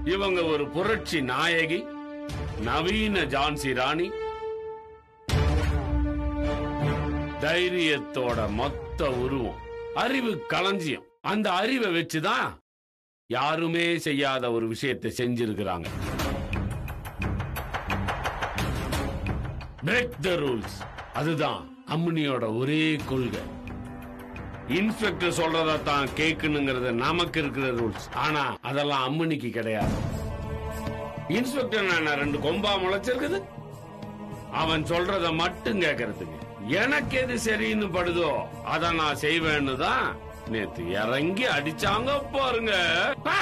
இவங்க ஒரு புரட்சி நாயகி நவீன ஜான்சி ராணி தைரியத்தோட மொத்த உருவம் அறிவு களஞ்சியம் அந்த அறிவை வச்சுதான் யாருமே செய்யாத ஒரு விஷயத்தை செஞ்சிருக்கிறாங்க பிரேக் த ரூல்ஸ் அதுதான் அம்முனியோட ஒரே கொள்கை இன்ஸ்பெக்டர் சொல்றத தான் கேட்கணுங்கிறது நமக்கு இருக்கிற ரூல்ஸ் ஆனா அதெல்லாம் அம்மனிக்கு கிடையாது இன்ஸ்பெக்டர் நான் ரெண்டு கொம்பா முளைச்சிருக்குது அவன் சொல்றத மட்டும் கேட்கறதுக்கு எனக்கு எது சரின்னு படுதோ அத நான் செய்வேன்னு தான் நேத்து இறங்கி அடிச்சாங்க பாருங்க பா!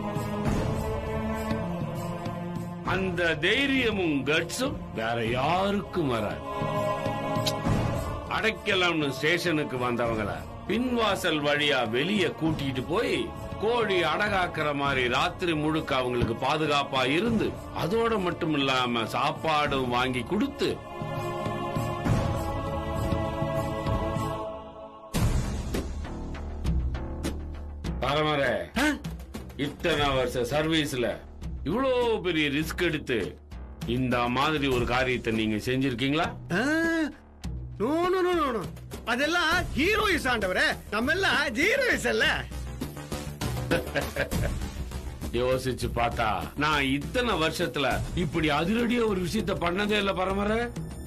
அந்த தைரியமும் கட்ஸும் வேற யாருக்கும் வராது அடைக்கலாம்னு ஸ்டேஷனுக்கு வந்தவங்கள பின்வாசல் வழியா வெளிய கூட்டிட்டு போய் கோழி அடகாக்குற மாதிரி ராத்திரி முழுக்க அவங்களுக்கு பாதுகாப்பா இருந்து அதோட மட்டும் இல்லாம சாப்பாடும் வாங்கி கொடுத்து பரமரே இத்தனை வருஷ சர்வீஸ்ல இவ்வளோ பெரிய ரிஸ்க் எடுத்து இந்த மாதிரி ஒரு காரியத்தை நீங்க செஞ்சிருக்கீங்களா no no no no no அதெல்லாம் ஹீரோயிஸ் ஆண்டவரே நம்ம எல்லாம் ஜீரோயிஸ் அல்ல யோசிச்சு பார்த்தா நான் இத்தனை வருஷத்துல இப்படி அதிரடியா ஒரு விஷயத்த பண்ணதே இல்ல பரமர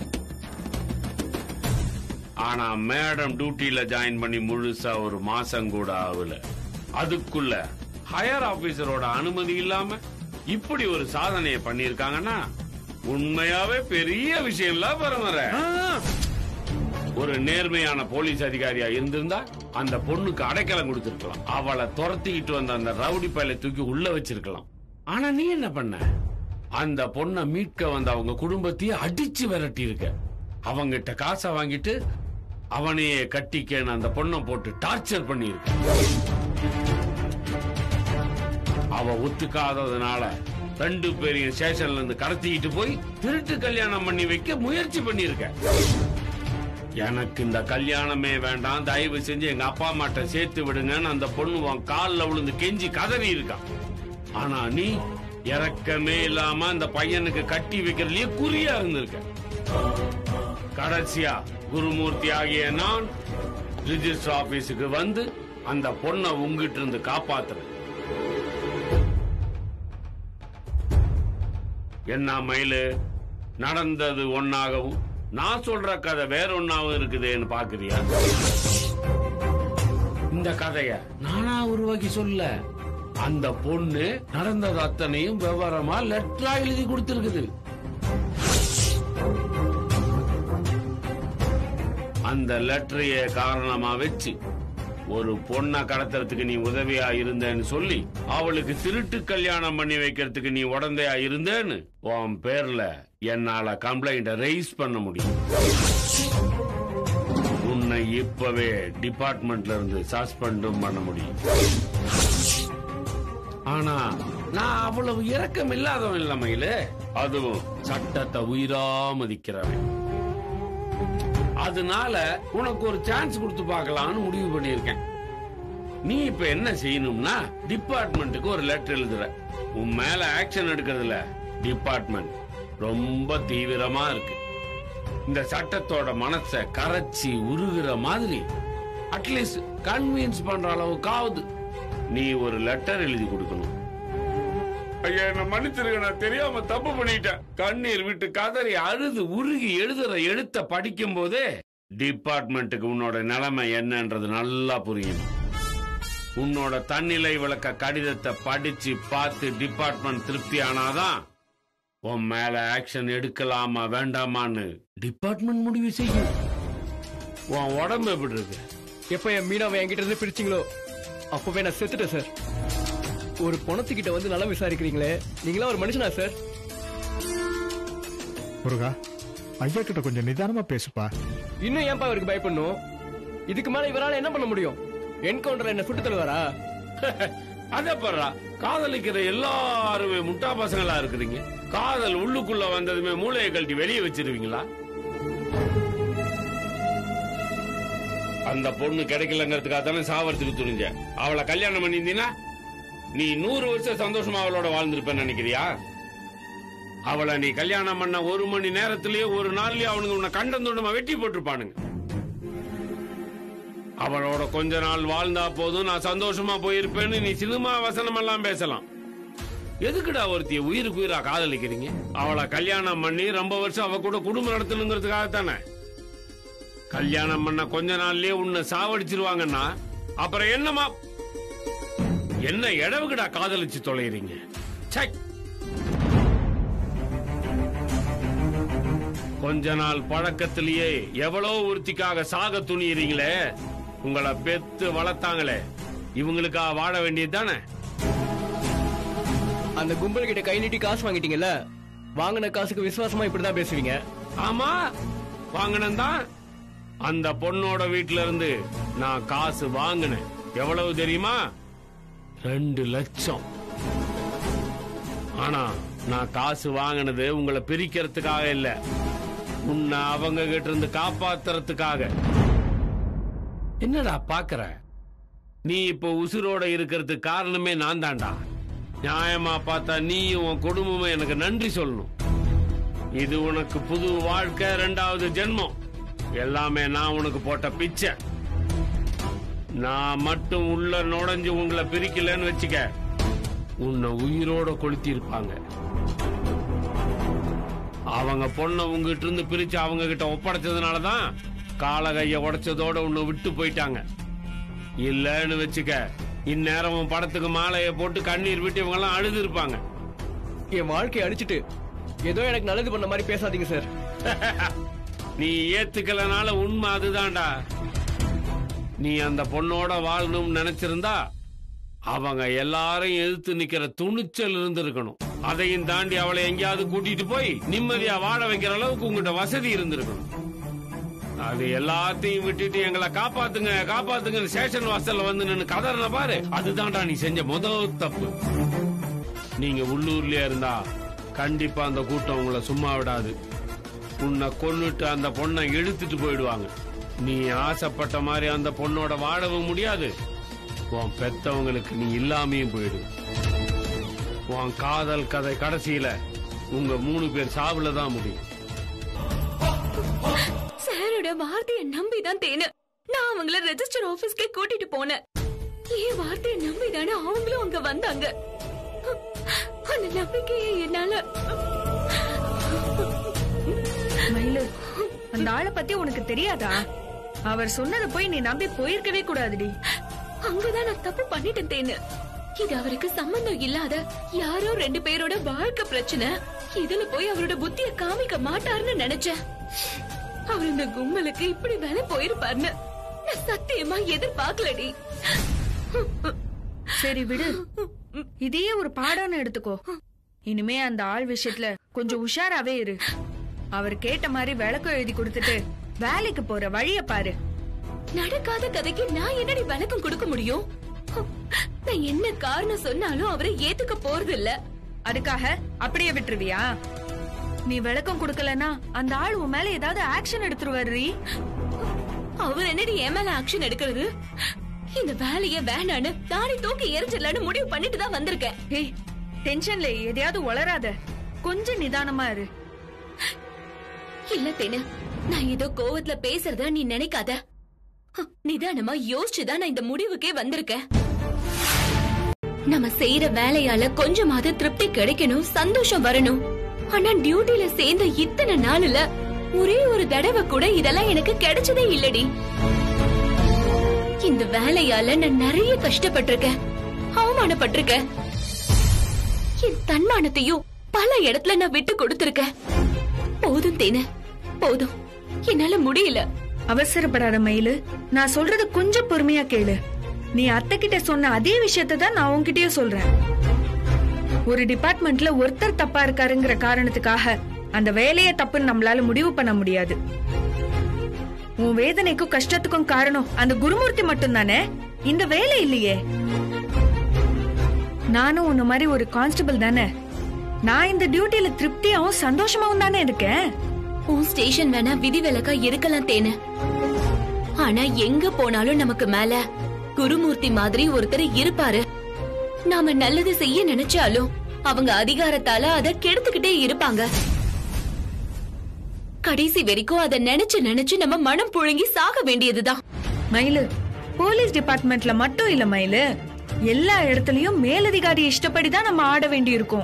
ஆனா மேடம் டியூட்டில ஜாயின் பண்ணி முழுசா ஒரு மாசம் கூட ஆகல அதுக்குள்ள ஹையர் ஆபீசரோட அனுமதி இல்லாம இப்படி ஒரு சாதனையை பண்ணிருக்காங்கன்னா உண்மையாவே பெரிய விஷயம் இல்ல பரமர ஒரு நேர்மையான போலீஸ் அதிகாரியா இருந்திருந்தா அந்த பொண்ணுக்கு அடைக்கலம் கொடுத்திருக்கலாம் அவளை துரத்திக்கிட்டு வந்த அந்த ரவுடி பையலை தூக்கி உள்ள வச்சிருக்கலாம் ஆனா நீ என்ன பண்ண அந்த பொண்ணை மீட்க வந்த அவங்க குடும்பத்தையே அடிச்சு விரட்டி இருக்க அவங்கிட்ட காசை வாங்கிட்டு அவனையே கட்டிக்கன்னு அந்த பொண்ணை போட்டு டார்ச்சர் பண்ணியிருக்க அவ ஒத்துக்காததுனால ரெண்டு பேரையும் ஸ்டேஷன்ல இருந்து கடத்திக்கிட்டு போய் திருட்டு கல்யாணம் பண்ணி வைக்க முயற்சி பண்ணியிருக்க எனக்கு இந்த கல்யாணமே வேண்டாம் தயவு செஞ்சு எங்க அப்பா அம்மாட்ட சேர்த்து விடுங்கன்னு அந்த பொண்ணு உன் கால்ல விழுந்து கெஞ்சி கதறி இருக்கான் ஆனா நீ இறக்கமே இல்லாம அந்த பையனுக்கு கட்டி வைக்கிறதுலயே குறியா இருந்திருக்க கடைசியா குருமூர்த்தி ஆகிய நான் ரிஜிஸ்டர் ஆபீஸுக்கு வந்து அந்த பொண்ணை உங்கிட்டு இருந்து காப்பாத்துறேன் என்ன மயிலு நடந்தது ஒன்னாகவும் நான் சொல்ற கதை வேற ஒன்னாவும் இருக்குதேன்னு பாக்குறியா இந்த கதைய நானா உருவாக்கி சொல்ல அந்த பொண்ணு நடந்தது அத்தனையும் விவரமா லெட்டரா எழுதி கொடுத்திருக்குது அந்த லெட்டரைய காரணமா வச்சு ஒரு பொண்ணை கடத்துறதுக்கு நீ உதவியா இருந்தேன்னு சொல்லி அவளுக்கு திருட்டு கல்யாணம் பண்ணி வைக்கிறதுக்கு நீ உடந்தையா இருந்தேன்னு உன் பேர்ல என்னால கம்ப்ளைண்ட ரைஸ் பண்ண முடியும் உன்னை இப்பவே டிபார்ட்மெண்ட்ல இருந்து சஸ்பெண்டும் பண்ண முடியும் ஆனா நான் அவ்வளவு இரக்கம் இல்லாதவன் இல்ல மயிலு அதுவும் சட்டத்தை உயிரா மதிக்கிறவன் அதனால உனக்கு ஒரு சான்ஸ் கொடுத்து பார்க்கலாம்னு முடிவு பண்ணியிருக்கேன் நீ இப்ப என்ன செய்யணும்னா டிபார்ட்மெண்ட்டுக்கு ஒரு லெட்டர் எழுதுற உன் மேல ஆக்ஷன் எடுக்கிறதுல டிபார்ட்மெண்ட் ரொம்ப தீவிரமா இருக்கு இந்த சட்டத்தோட மனச கரைச்சி உருகுற மாதிரி அட்லீஸ்ட் கன்வின்ஸ் பண்ற அளவுக்காவது நீ ஒரு லெட்டர் எழுதி கொடுக்கணும் ஐயா என்ன மன்னிச்சிருக்க நான் தெரியாம தப்பு பண்ணிட்டேன் கண்ணீர் விட்டு கதறி அழுது உருகி எழுதுற எழுத்த படிக்கும் போதே டிபார்ட்மெண்ட்டுக்கு உன்னோட நிலைமை என்னன்றது நல்லா புரியும் உன்னோட தன்னிலை விளக்க கடிதத்தை படிச்சு பார்த்து டிபார்ட்மெண்ட் திருப்தி ஆனாதான் உன் மேல ஆக்ஷன் எடுக்கலாமா வேண்டாமான்னு டிபார்ட்மெண்ட் முடிவு செய்யும் உன் உடம்பு எப்படி இருக்கு எப்ப என் மீனாவை என்கிட்ட இருந்து பிரிச்சிங்களோ அப்பவே நான் செத்துட்டேன் சார் ஒரு பணத்துக்கிட்ட வந்து நல்லா விசாரிக்கிறீங்களே நீங்களா ஒரு மனுஷனா சார் முருகா ஐயா கிட்ட கொஞ்சம் நிதானமா பேசுப்பா இன்னும் ஏன்பா இவருக்கு பயப்படணும் இதுக்கு மேல இவரால என்ன பண்ண முடியும் என்கவுண்டர் என்ன சுட்டு தருவாரா அத பர்றா காதலிக்கிற எல்லாருமே முட்டா பசங்களா இருக்கிறீங்க காதல் உள்ளுக்குள்ள வந்ததுமே மூளையை கழட்டி வெளியே வச்சிருவீங்களா அந்த பொண்ணு கிடைக்கலங்கிறதுக்காக தானே சாவறதுக்கு துணிஞ்ச அவளை கல்யாணம் பண்ணியிருந்தீங்கன்னா நீ நூறு வருஷம் சந்தோஷமா அவளோட வாழ்ந்திருப்பேன்னு நினைக்கிறியா அவளை நீ கல்யாணம் பண்ண ஒரு மணி நேரத்திலேயே ஒரு நாள்லயே அவனுங்க உன்னை கண்டம் துண்டமா வெட்டி போட்டிருப்பானுங்க அவளோட கொஞ்ச நாள் வாழ்ந்தா போதும் நான் சந்தோஷமா போயிருப்பேன்னு நீ சினிமா வசனம் எல்லாம் பேசலாம் எதுக்குடா ஒருத்திய உயிருக்கு உயிரா காதலிக்கிறீங்க அவளை கல்யாணம் பண்ணி ரொம்ப வருஷம் அவ கூட குடும்பம் நடத்தணுங்கிறதுக்காக தானே கல்யாணம் பண்ண கொஞ்ச நாள்லயே உன்னை சாவடிச்சிருவாங்கன்னா அப்புறம் என்னமா என்ன இடவுக்குடா காதலிச்சு தொலைறீங்க சை கொஞ்ச நாள் பழக்கத்திலேயே எவ்வளவு ஒருத்திக்காக சாக துணியறீங்களே உங்களை பெத்து வளர்த்தாங்களே இவங்களுக்கா வாழ வேண்டியது தானே அந்த கும்பல் கிட்ட கை நீட்டி காசு வாங்கிட்டீங்கல்ல வாங்கின காசுக்கு விசுவாசமா இப்படிதான் பேசுவீங்க ஆமா வாங்கினதான் அந்த பொண்ணோட வீட்ல இருந்து நான் காசு வாங்கினேன் எவ்வளவு தெரியுமா ரெண்டு லட்சம் ஆனா நான் காசு வாங்கினது உங்களை பிரிக்கிறதுக்காக இல்ல உன்னை அவங்க கிட்ட இருந்து காப்பாத்துறதுக்காக என்னடா பாக்குற நீ இப்ப உசுரோட இருக்கிறதுக்கு காரணமே நான் தான்டா நியாயமா பார்த்தா நீயும் உன் குடும்பமும் எனக்கு நன்றி சொல்லணும் இது உனக்கு புது வாழ்க்கை ரெண்டாவது ஜென்மம் எல்லாமே நான் உனக்கு போட்ட பிச்சை நான் மட்டும் உள்ள நுழைஞ்சு உங்களை பிரிக்கலன்னு வச்சுக்க உன்னை உயிரோட கொளுத்தி இருப்பாங்க அவங்க பொண்ணை உங்ககிட்ட இருந்து பிரிச்சு அவங்க கிட்ட ஒப்படைச்சதுனாலதான் காலகைய உடைச்சதோட உன்னை விட்டு போயிட்டாங்க இல்லன்னு வச்சுக்க இந்நேரம் உன் படத்துக்கு மாலையை போட்டு கண்ணீர் விட்டு இவங்க எல்லாம் அழுது இருப்பாங்க என் வாழ்க்கையை அழிச்சிட்டு ஏதோ எனக்கு நல்லது பண்ண மாதிரி பேசாதீங்க சார் நீ ஏத்துக்கலனால உண்மை அதுதான்டா நீ அந்த பொண்ணோட வாழணும்னு நினைச்சிருந்தா அவங்க எல்லாரையும் எதிர்த்து நிக்கிற துணிச்சல் இருந்திருக்கணும் அதையும் தாண்டி அவளை எங்கேயாவது கூட்டிட்டு போய் நிம்மதியா வாழ வைக்கிற அளவுக்கு உங்ககிட்ட வசதி இருந்திருக்கணும் அது எல்லாத்தையும் விட்டுட்டு எங்களை காப்பாத்துங்க காப்பாத்துங்க ஸ்டேஷன் வாசல்ல வந்து நின்னு கதறன பாரு அதுதான்டா நீ செஞ்ச முதல் தப்பு நீங்க உள்ளூர்லயே இருந்தா கண்டிப்பா அந்த கூட்டம் உங்களை சும்மா விடாது உன்னை கொன்னுட்டு அந்த பொண்ணை இழுத்துட்டு போயிடுவாங்க நீ ஆசைப்பட்ட மாதிரி அந்த பொண்ணோட வாழவும் முடியாது உன் பெத்தவங்களுக்கு நீ இல்லாமையும் போயிடு உன் காதல் கதை கடைசியில உங்க மூணு பேர் சாவுல தான் முடியும் சாரோட வார்த்தையை நம்பி தான் தேனு நான் அவங்கள ரெஜிஸ்டர் ஆபீஸ்க்கே கூட்டிட்டு போனேன் என் வார்த்தையை நம்பி தானே அவங்களும் அங்க வந்தாங்க அந்த நம்பிக்கையை என்னால மயிலு அந்த ஆளை பத்தி உனக்கு தெரியாதா அவர் சொன்னதை போய் நீ நம்பி போயிருக்கவே கூடாதுடி அங்கதான் நான் தப்பு பண்ணிட்டேன் தேனு இது அவருக்கு சம்பந்தம் இல்லாத யாரோ ரெண்டு பேரோட வாழ்க்கை பிரச்சனை இதுல போய் அவரோட புத்திய காமிக்க மாட்டாருன்னு நினைச்சேன் அவர் இந்த கும்பலுக்கு இப்படி வேலை போயிருப்பாருன்னு நான் சத்தியமா எதிர்பார்க்கலடி சரி விடு இதையே ஒரு பாடம்னு எடுத்துக்கோ இனிமே அந்த ஆள் விஷயத்துல கொஞ்சம் உஷாராவே இரு அவர் கேட்ட மாதிரி விளக்கம் எழுதி கொடுத்துட்டு வேலைக்கு போற வழிய பாரு நடக்காத கதைக்கு நான் என்னடி விளக்கம் கொடுக்க முடியும் நான் என்ன காரணம் சொன்னாலும் அவரை ஏத்துக்க போறது இல்ல அதுக்காக அப்படியே விட்டுருவியா நீ விளக்கம் கொடுக்கலனா அந்த ஆள் உன் மேல ஏதாவது ஆக்ஷன் எடுத்துருவாரு அவர் என்னடி என் மேல ஆக்ஷன் எடுக்கிறது இந்த வேலைய வேணான்னு தாடி தூக்கி எரிஞ்சிடலான்னு முடிவு பண்ணிட்டு தான் வந்திருக்கேன் ஏய் டென்ஷன்ல எதையாவது உளராத கொஞ்சம் நிதானமா இரு இல்ல தேனு நான் ஏதோ கோவத்துல பேசுறதா நீ நினைக்காத ஹ், நிதானமா யோசிச்சுதான் நான் இந்த முடிவுக்கே வந்திருக்கேன் நம்ம செய்யற வேலையால கொஞ்சமாவது திருப்தி கிடைக்கணும் சந்தோஷம் வரணும் ஆனா டியூட்டில சேர்ந்த இத்தனை நாளுல ஒரே ஒரு தடவை கூட இதெல்லாம் எனக்கு கிடைச்சதே இல்லடி இந்த வேலையால நான் நிறைய கஷ்டப்பட்டிருக்கேன் அவமானப்பட்டிருக்கேன் என் தன்மானத்தையும் பல இடத்துல நான் விட்டு கொடுத்திருக்கேன் போதும் தேனு போதும் என்னால முடியல அவசரப்படாத மயிலு நான் சொல்றது கொஞ்சம் பொறுமையா கேளு நீ அத்தை கிட்ட சொன்ன அதே விஷயத்த தான் நான் உன்கிட்டயே சொல்றேன் ஒரு டிபார்ட்மெண்ட்ல ஒருத்தர் தப்பா இருக்காருங்கிற காரணத்துக்காக அந்த வேலையை தப்புன்னு நம்மளால முடிவு பண்ண முடியாது உன் வேதனைக்கும் கஷ்டத்துக்கும் காரணம் அந்த குருமூர்த்தி மட்டும் தானே இந்த வேலை இல்லையே நானும் உன்ன மாதிரி ஒரு கான்ஸ்டபிள் தானே நான் இந்த டியூட்டில திருப்தியாவும் சந்தோஷமாவும் தானே இருக்கேன் உன் ஸ்டேஷன் வேணா விதிவிலக்கா இருக்கலாம் தேனு ஆனா எங்க போனாலும் நமக்கு மேல குருமூர்த்தி மாதிரி ஒருத்தர் இருப்பாரு நாம நல்லது செய்ய நினைச்சாலும் அவங்க அதிகாரத்தால அத கெடுத்துக்கிட்டே இருப்பாங்க கடைசி வரைக்கும் அத நினைச்சு நினைச்சு நம்ம மனம் புழுங்கி சாக வேண்டியதுதான் மயிலு போலீஸ் டிபார்ட்மெண்ட்ல மட்டும் இல்ல மயிலு எல்லா இடத்துலயும் மேலதிகாரி இஷ்டப்படி தான் நம்ம ஆட வேண்டி இருக்கும்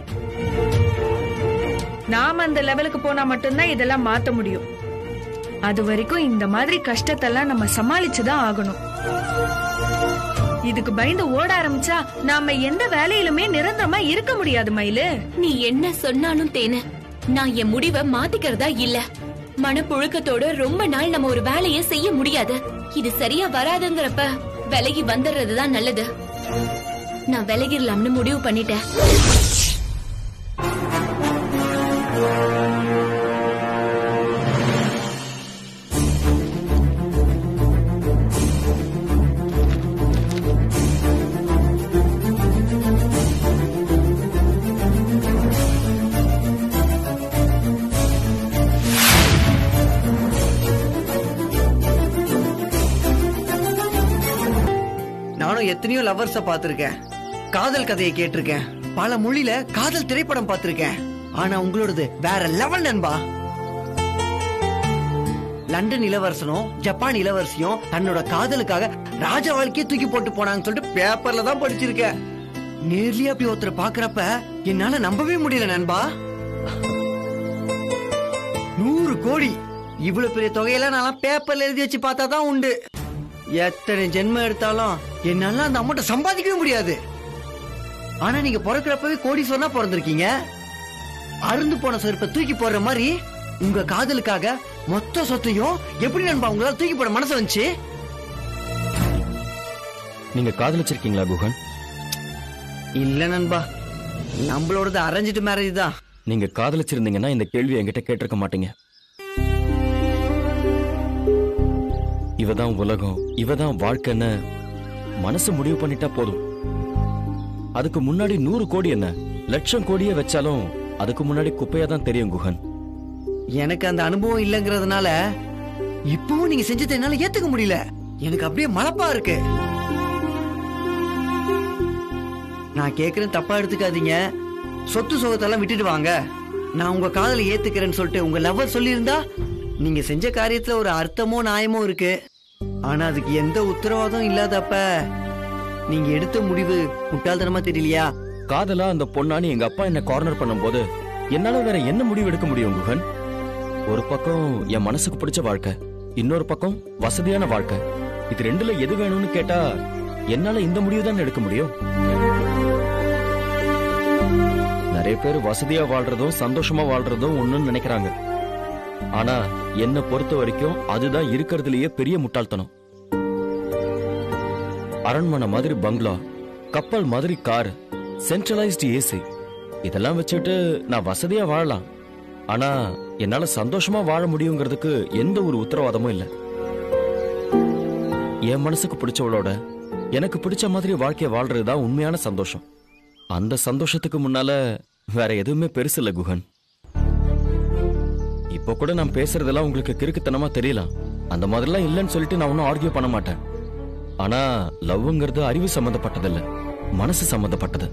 நாம அந்த லெவலுக்கு போனா மட்டும்தான் இதெல்லாம் மாத்த முடியும் அது வரைக்கும் இந்த மாதிரி கஷ்டத்தெல்லாம் நம்ம சமாளிச்சுதான் ஆகணும் இதுக்கு பயந்து ஓட ஆரம்பிச்சா நாம எந்த வேலையிலுமே நிரந்தரமா இருக்க முடியாது மயிலு நீ என்ன சொன்னாலும் தேனு நான் என் முடிவை மாத்திக்கிறதா இல்ல மனப்புழுக்கத்தோட ரொம்ப நாள் நம்ம ஒரு வேலைய செய்ய முடியாது இது சரியா வராதுங்கிறப்ப விலகி வந்துடுறதுதான் நல்லது நான் விலகிடலாம்னு முடிவு பண்ணிட்டேன் நானும் எத்தனையோ லவ்வர்ஸ பார்த்திருக்கேன் காதல் கதையை கேட்டிருக்கேன் பல மொழியில காதல் திரைப்படம் பார்த்திருக்கேன் ஆனா உங்களோடது வேற லெவல் நண்பா லண்டன் இளவரசனும் ஜப்பான் இளவரசியும் தன்னோட காதலுக்காக ராஜ வாழ்க்கையை தூக்கி போட்டு போனாங்கன்னு சொல்லிட்டு பேப்பர்ல தான் படிச்சிருக்கேன் நேர்லயே அப்படி ஒருத்தரை பாக்குறப்ப என்னால நம்பவே முடியல நண்பா நூறு கோடி இவ்வளவு பெரிய தொகையெல்லாம் நான் பேப்பர்ல எழுதி வச்சு பார்த்தா தான் உண்டு எத்தனை ஜென்மம் எடுத்தாலும் என்னால அந்த அமௌண்ட்டை சம்பாதிக்கவே முடியாது ஆனா நீங்க பிறக்கிறப்பவே கோடி சொன்னா பிறந்திருக்கீங்க அருந்து போன செருப்பை தூக்கி போடுற மாதிரி உங்க காதலுக்காக மொத்த சொத்தையும் எப்படி நண்பா உங்களால தூக்கி போட மனசு வந்துச்சு நீங்க காதலிச்சிருக்கீங்களா குஹன் இல்ல நண்பா நம்மளோடது அரேஞ்சிட்டு மேரேஜ் தான் நீங்க காதலிச்சிருந்தீங்கன்னா இந்த கேள்வி என்கிட்ட கேட்டிருக்க மாட்டீங்க இவதான் உலகம் இவதான் வாழ்க்கைன்னு மனசு முடிவு பண்ணிட்டா போதும் அதுக்கு முன்னாடி நூறு கோடி என்ன லட்சம் கோடியே வச்சாலும் அதுக்கு முன்னாடி குப்பையா தான் தெரியும் குஹன் எனக்கு அந்த அனுபவம் இல்லைங்கிறதுனால இப்பவும் நீங்க செஞ்சதை என்னால ஏத்துக்க முடியல எனக்கு அப்படியே மலப்பா இருக்கு நான் கேக்குறேன் தப்பா எடுத்துக்காதீங்க சொத்து சுகத்தெல்லாம் விட்டுட்டு வாங்க நான் உங்க காதலை ஏத்துக்கிறேன்னு சொல்லிட்டு உங்க லவ்வர் சொல்லியிருந்தா நீங்க செஞ்ச காரியத்துல ஒரு அர்த்தமோ நியாயமோ இருக்கு ஆனா அதுக்கு எந்த உத்தரவாதம் இல்லாதப்ப நீங்க எடுத்த முடிவு முட்டாள்தனமா தெரியலையா காதலா அந்த பொண்ணானி எங்க அப்பா என்ன கார்னர் பண்ணும்போது என்னால வேற என்ன முடிவு எடுக்க முடியும் குஹன் ஒரு பக்கம் என் மனசுக்கு பிடிச்ச வாழ்க்கை இன்னொரு பக்கம் வசதியான வாழ்க்கை இது ரெண்டுல எது வேணும்னு கேட்டா என்னால இந்த முடிவு தான் எடுக்க முடியும் நிறைய பேர் வசதியா வாழ்றதும் சந்தோஷமா வாழ்றதும் ஒண்ணுன்னு நினைக்கிறாங்க ஆனா என்ன பொறுத்த வரைக்கும் அதுதான் இருக்கிறதுலயே பெரிய முட்டாள்தனம் அரண்மனை மாதிரி பங்களா கப்பல் மாதிரி கார் சென்ட்ரலைஸ்டு ஏசி இதெல்லாம் வச்சுட்டு நான் வசதியா வாழலாம் ஆனா என்னால சந்தோஷமா வாழ முடியுங்கிறதுக்கு எந்த ஒரு உத்தரவாதமும் இல்ல என் மனசுக்கு பிடிச்சவளோட எனக்கு பிடிச்ச மாதிரி வாழ்க்கைய வாழ்றதுதான் உண்மையான சந்தோஷம் அந்த சந்தோஷத்துக்கு முன்னால வேற எதுவுமே பெருசு இல்ல குஹன் இப்போ கூட நான் பேசுறதெல்லாம் உங்களுக்கு கிறுக்குத்தனமா தெரியலாம் அந்த மாதிரிலாம் இல்லைன்னு சொல்லிட்டு நான் ஒன்னும் ஆர்கியூ பண்ண மாட்டேன் ஆனா லவ்ங்கிறது அறிவு சம்பந்தப்பட்டதில்ல மனசு சம்பந்தப்பட்டது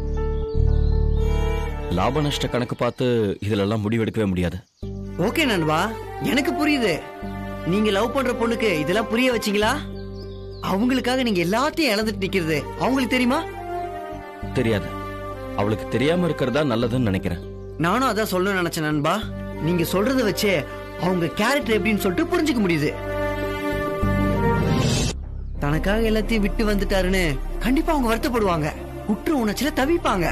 லாப நஷ்ட கணக்கு பார்த்து இதுல எல்லாம் முடிவெடுக்கவே முடியாது ஓகே நண்பா எனக்கு புரியுது நீங்க லவ் பண்ற பொண்ணுக்கு இதெல்லாம் புரிய வச்சீங்களா அவங்களுக்காக நீங்க எல்லாத்தையும் இழந்துட்டு நிக்கிறது அவங்களுக்கு தெரியுமா தெரியாது அவளுக்கு தெரியாம இருக்கிறதா நல்லதுன்னு நினைக்கிறேன் நானும் அதான் சொல்லணும்னு நினைச்சேன் நண்பா நீங்க சொல்றத வச்சே அவங்க கேரக்டர் எப்படின்னு சொல்லிட்டு புரிஞ்சுக்க முடியுது தனக்காக எல்லாத்தையும் விட்டு வந்துட்டாருன்னு கண்டிப்பா அவங்க வருத்தப்படுவாங்க குற்ற உணர்ச்சியில தவிப்பாங்க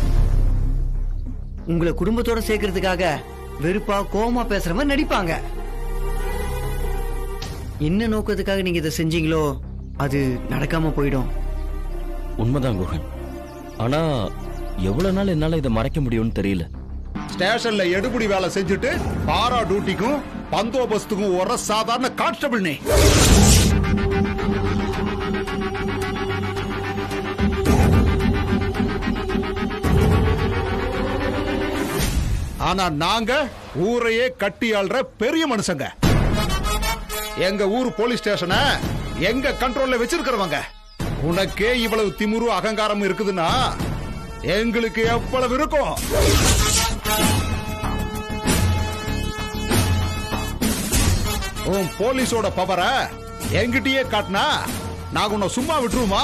உங்களை குடும்பத்தோட சேர்க்கறதுக்காக வெறுப்பா கோவமா பேசுற மாதிரி நடிப்பாங்க என்ன நோக்கத்துக்காக நீங்க இதை செஞ்சீங்களோ அது நடக்காம போயிடும் உண்மைதான் குஹன் ஆனா எவ்வளவு நாள் என்னால இதை மறைக்க முடியும்னு தெரியல ஸ்டேஷன்ல எடுபடி வேலை செஞ்சுட்டு பாரா டியூட்டிக்கும் பந்தோபஸ்துக்கும் ஒரு சாதாரண கான்ஸ்டபிள் நீ ஆனா நாங்க ஊரையே கட்டி ஆள்ற பெரிய மனுஷங்க எங்க ஊர் போலீஸ் ஸ்டேஷனை எங்க கண்ட்ரோல்ல வச்சிருக்கிறவங்க உனக்கே இவ்வளவு திமிரு அகங்காரம் இருக்குதுன்னா எங்களுக்கு எவ்வளவு இருக்கும் உன் போலீஸோட பவரை என்கிட்டயே காட்டினா நான் உன்னை சும்மா விட்டுருமா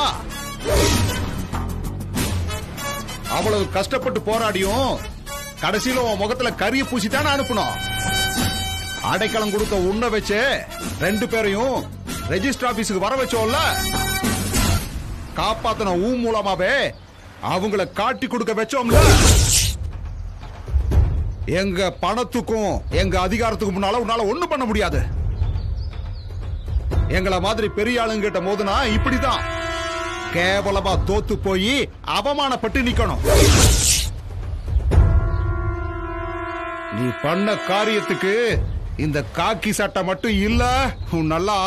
அவ்வளவு கஷ்டப்பட்டு போராடியும் கடைசியில உன் முகத்துல கரிய பூசித்தானே அனுப்பணும் அடைக்கலம் கொடுத்த உன்னை வச்சு ரெண்டு பேரையும் ரெஜிஸ்டர் ஆபீஸுக்கு வர வச்சோம்ல காப்பாத்தின ஊ மூலமாவே அவங்கள காட்டி கொடுக்க வச்சோம்ல எங்க பணத்துக்கும் எங்க அதிகாரத்துக்கும் முன்னால உன்னால ஒண்ணும் பண்ண முடியாது எங்கள மாதிரி பெரிய ஆளுங்கிட்ட மோதுனா இப்படிதான் கேவலமா தோத்து போய் அவமானப்பட்டு நிக்கணும் நீ பண்ண காரியத்துக்கு இந்த காக்கி சட்டை மட்டும் இல்ல உன் நல்லா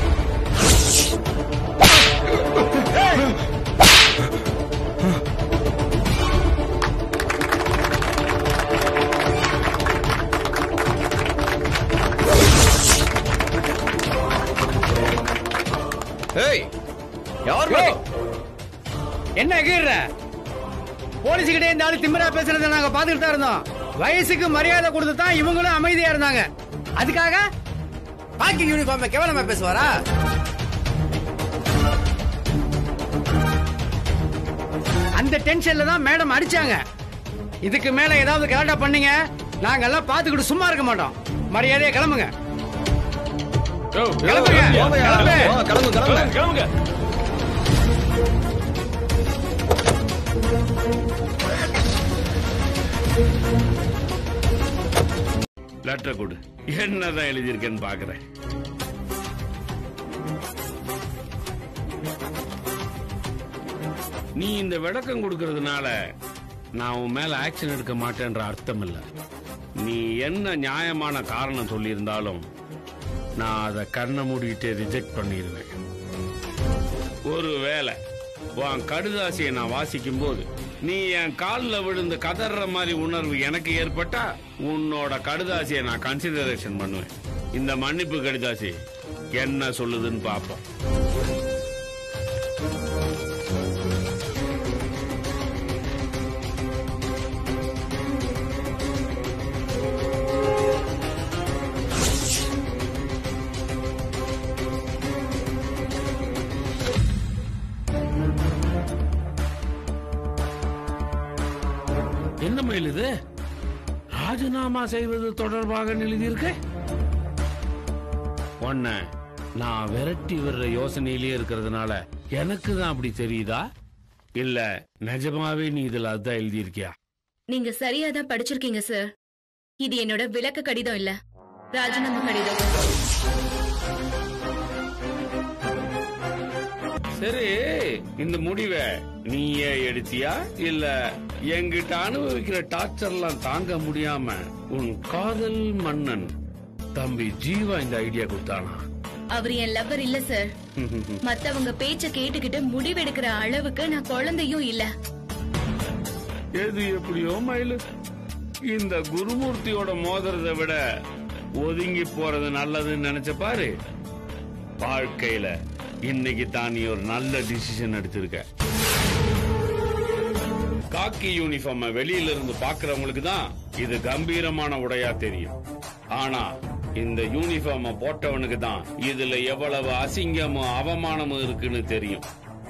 ஏய் யார் என்ன எகிற போலீஸ்கிட்டே இந்த ஆளு திமிரா பேசுறத நாங்க பாத்துக்கிட்டு தான் இருந்தோம் வயசுக்கு மரியாதை கொடுத்து தான் இவங்களும் அமைதியா இருந்தாங்க அதுக்காக பாக்கி யூனிஃபார்ம் கேவலமா பேசுவாரா அந்த டென்ஷன்ல தான் மேடம் அடிச்சாங்க இதுக்கு மேல ஏதாவது கரெக்டா பண்ணீங்க நாங்க எல்லாம் பாத்துக்கிட்டு சும்மா இருக்க மாட்டோம் மரியாதையா கிளம்புங்க கிளம்புங்க கிளம்பு. கிளம்புங்க லெட்டர் கொடு என்னதான் எழுதியிருக்கேன்னு பாக்குறேன் நீ இந்த விளக்கம் கொடுக்கறதுனால நான் உன் மேல ஆக்ஷன் எடுக்க மாட்டேன்ற அர்த்தம் இல்ல நீ என்ன நியாயமான காரணம் சொல்லியிருந்தாலும் நான் அதை கண்ணை மூடிட்டு ரிஜெக்ட் பண்ணிடுவேன் ஒருவேளை உன் கடுதாசியை நான் வாசிக்கும் போது நீ என் காலில் விழுந்து கதற மாதிரி உணர்வு எனக்கு ஏற்பட்டா உன்னோட கடுதாசியை நான் கன்சிடரேஷன் பண்ணுவேன் இந்த மன்னிப்பு கடுதாசி என்ன சொல்லுதுன்னு பார்ப்போம் என்ன மயில் இது ராஜினாமா செய்வது தொடர்பாக எழுதியிருக்க உன்ன நான் விரட்டி விடுற யோசனையிலேயே இருக்கிறதுனால எனக்கு தான் அப்படி தெரியுதா இல்ல நிஜமாவே நீ இதுல அதான் எழுதியிருக்கியா நீங்க சரியா தான் படிச்சிருக்கீங்க சார் இது என்னோட விளக்க கடிதம் இல்ல ராஜினாமா கடிதம் சரி இந்த முடிவை நீயே எடுத்தியா இல்ல என்கிட்ட அனுபவிக்கிற டார்ச்சர்லாம் தாங்க முடியாம உன் காதல் மன்னன் தம்பி ஜீவா இந்த ஐடியா கொடுத்தானா அவர் என் லவ்வர் இல்ல சார் மத்தவங்க பேச்ச கேட்டுக்கிட்டு முடிவெடுக்கிற அளவுக்கு நான் குழந்தையும் இல்ல எது எப்படியோ மயிலு இந்த குருமூர்த்தியோட மோதுறதை விட ஒதுங்கி போறது நல்லதுன்னு நினைச்ச பாரு வாழ்க்கையில இன்னைக்கு தான் நீ ஒரு நல்ல டிசிஷன் எடுத்திருக்க காக்கி யூனிஃபார்ம வெளியில இருந்து பாக்குறவங்களுக்கு தான் இது கம்பீரமான உடையா தெரியும் ஆனா இந்த யூனிஃபார்ம போட்டவனுக்கு தான் இதுல எவ்வளவு அசிங்கமும் அவமானமும் இருக்குன்னு தெரியும்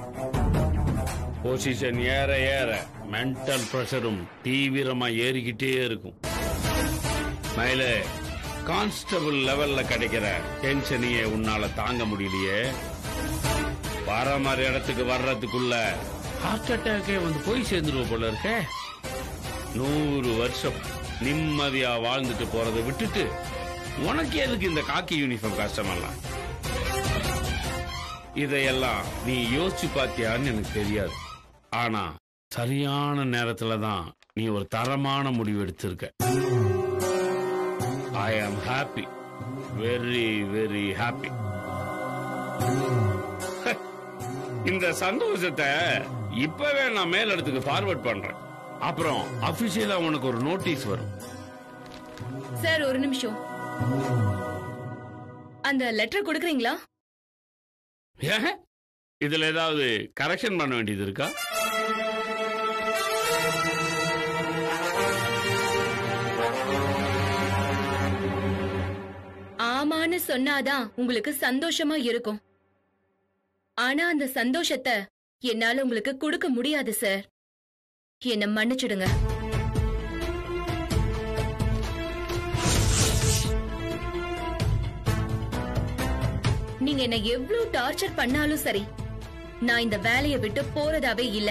பொசிஷன் ஏற ஏற மென்டல் பிரஷரும் தீவிரமா ஏறிக்கிட்டே இருக்கும் மயில கான்ஸ்டபிள் லெவல்ல கிடைக்கிற டென்ஷனையே உன்னால தாங்க முடியலையே வர மாதிரி இடத்துக்கு வர்றதுக்குள்ள ஹார்ட் அட்டாக்கே வந்து போய் சேர்ந்துருவ போல இருக்க நூறு வருஷம் நிம்மதியா வாழ்ந்துட்டு போறதை விட்டுட்டு உனக்கு எதுக்கு இந்த காக்கி யூனிஃபார்ம் கஷ்டமெல்லாம் இதையெல்லாம் நீ யோசிச்சு பார்த்தியான்னு எனக்கு தெரியாது ஆனா சரியான நேரத்துல தான் நீ ஒரு தரமான முடிவு எடுத்திருக்க ஐ am happy very very happy இந்த சந்தோஷத்தை இப்பவே நான் மேலிடத்துக்கு ஃபார்வர்ட் பண்றேன் அப்புறம் அபிஷியலா உனக்கு ஒரு நோட்டீஸ் வரும் சார் ஒரு நிமிஷம் அந்த லெட்டர் கொடுக்குறீங்களா ஏன் இதுல ஏதாவது கரெக்ஷன் பண்ண வேண்டியது இருக்கா ஆமான்னு சொன்னாதான் உங்களுக்கு சந்தோஷமா இருக்கும் ஆனா அந்த சந்தோஷத்தை என்னால உங்களுக்கு கொடுக்க முடியாது சார் என்ன மன்னிச்சிடுங்க நீங்க என்ன எவ்வளவு டார்ச்சர் பண்ணாலும் சரி நான் இந்த வேலையை விட்டு போறதாவே இல்ல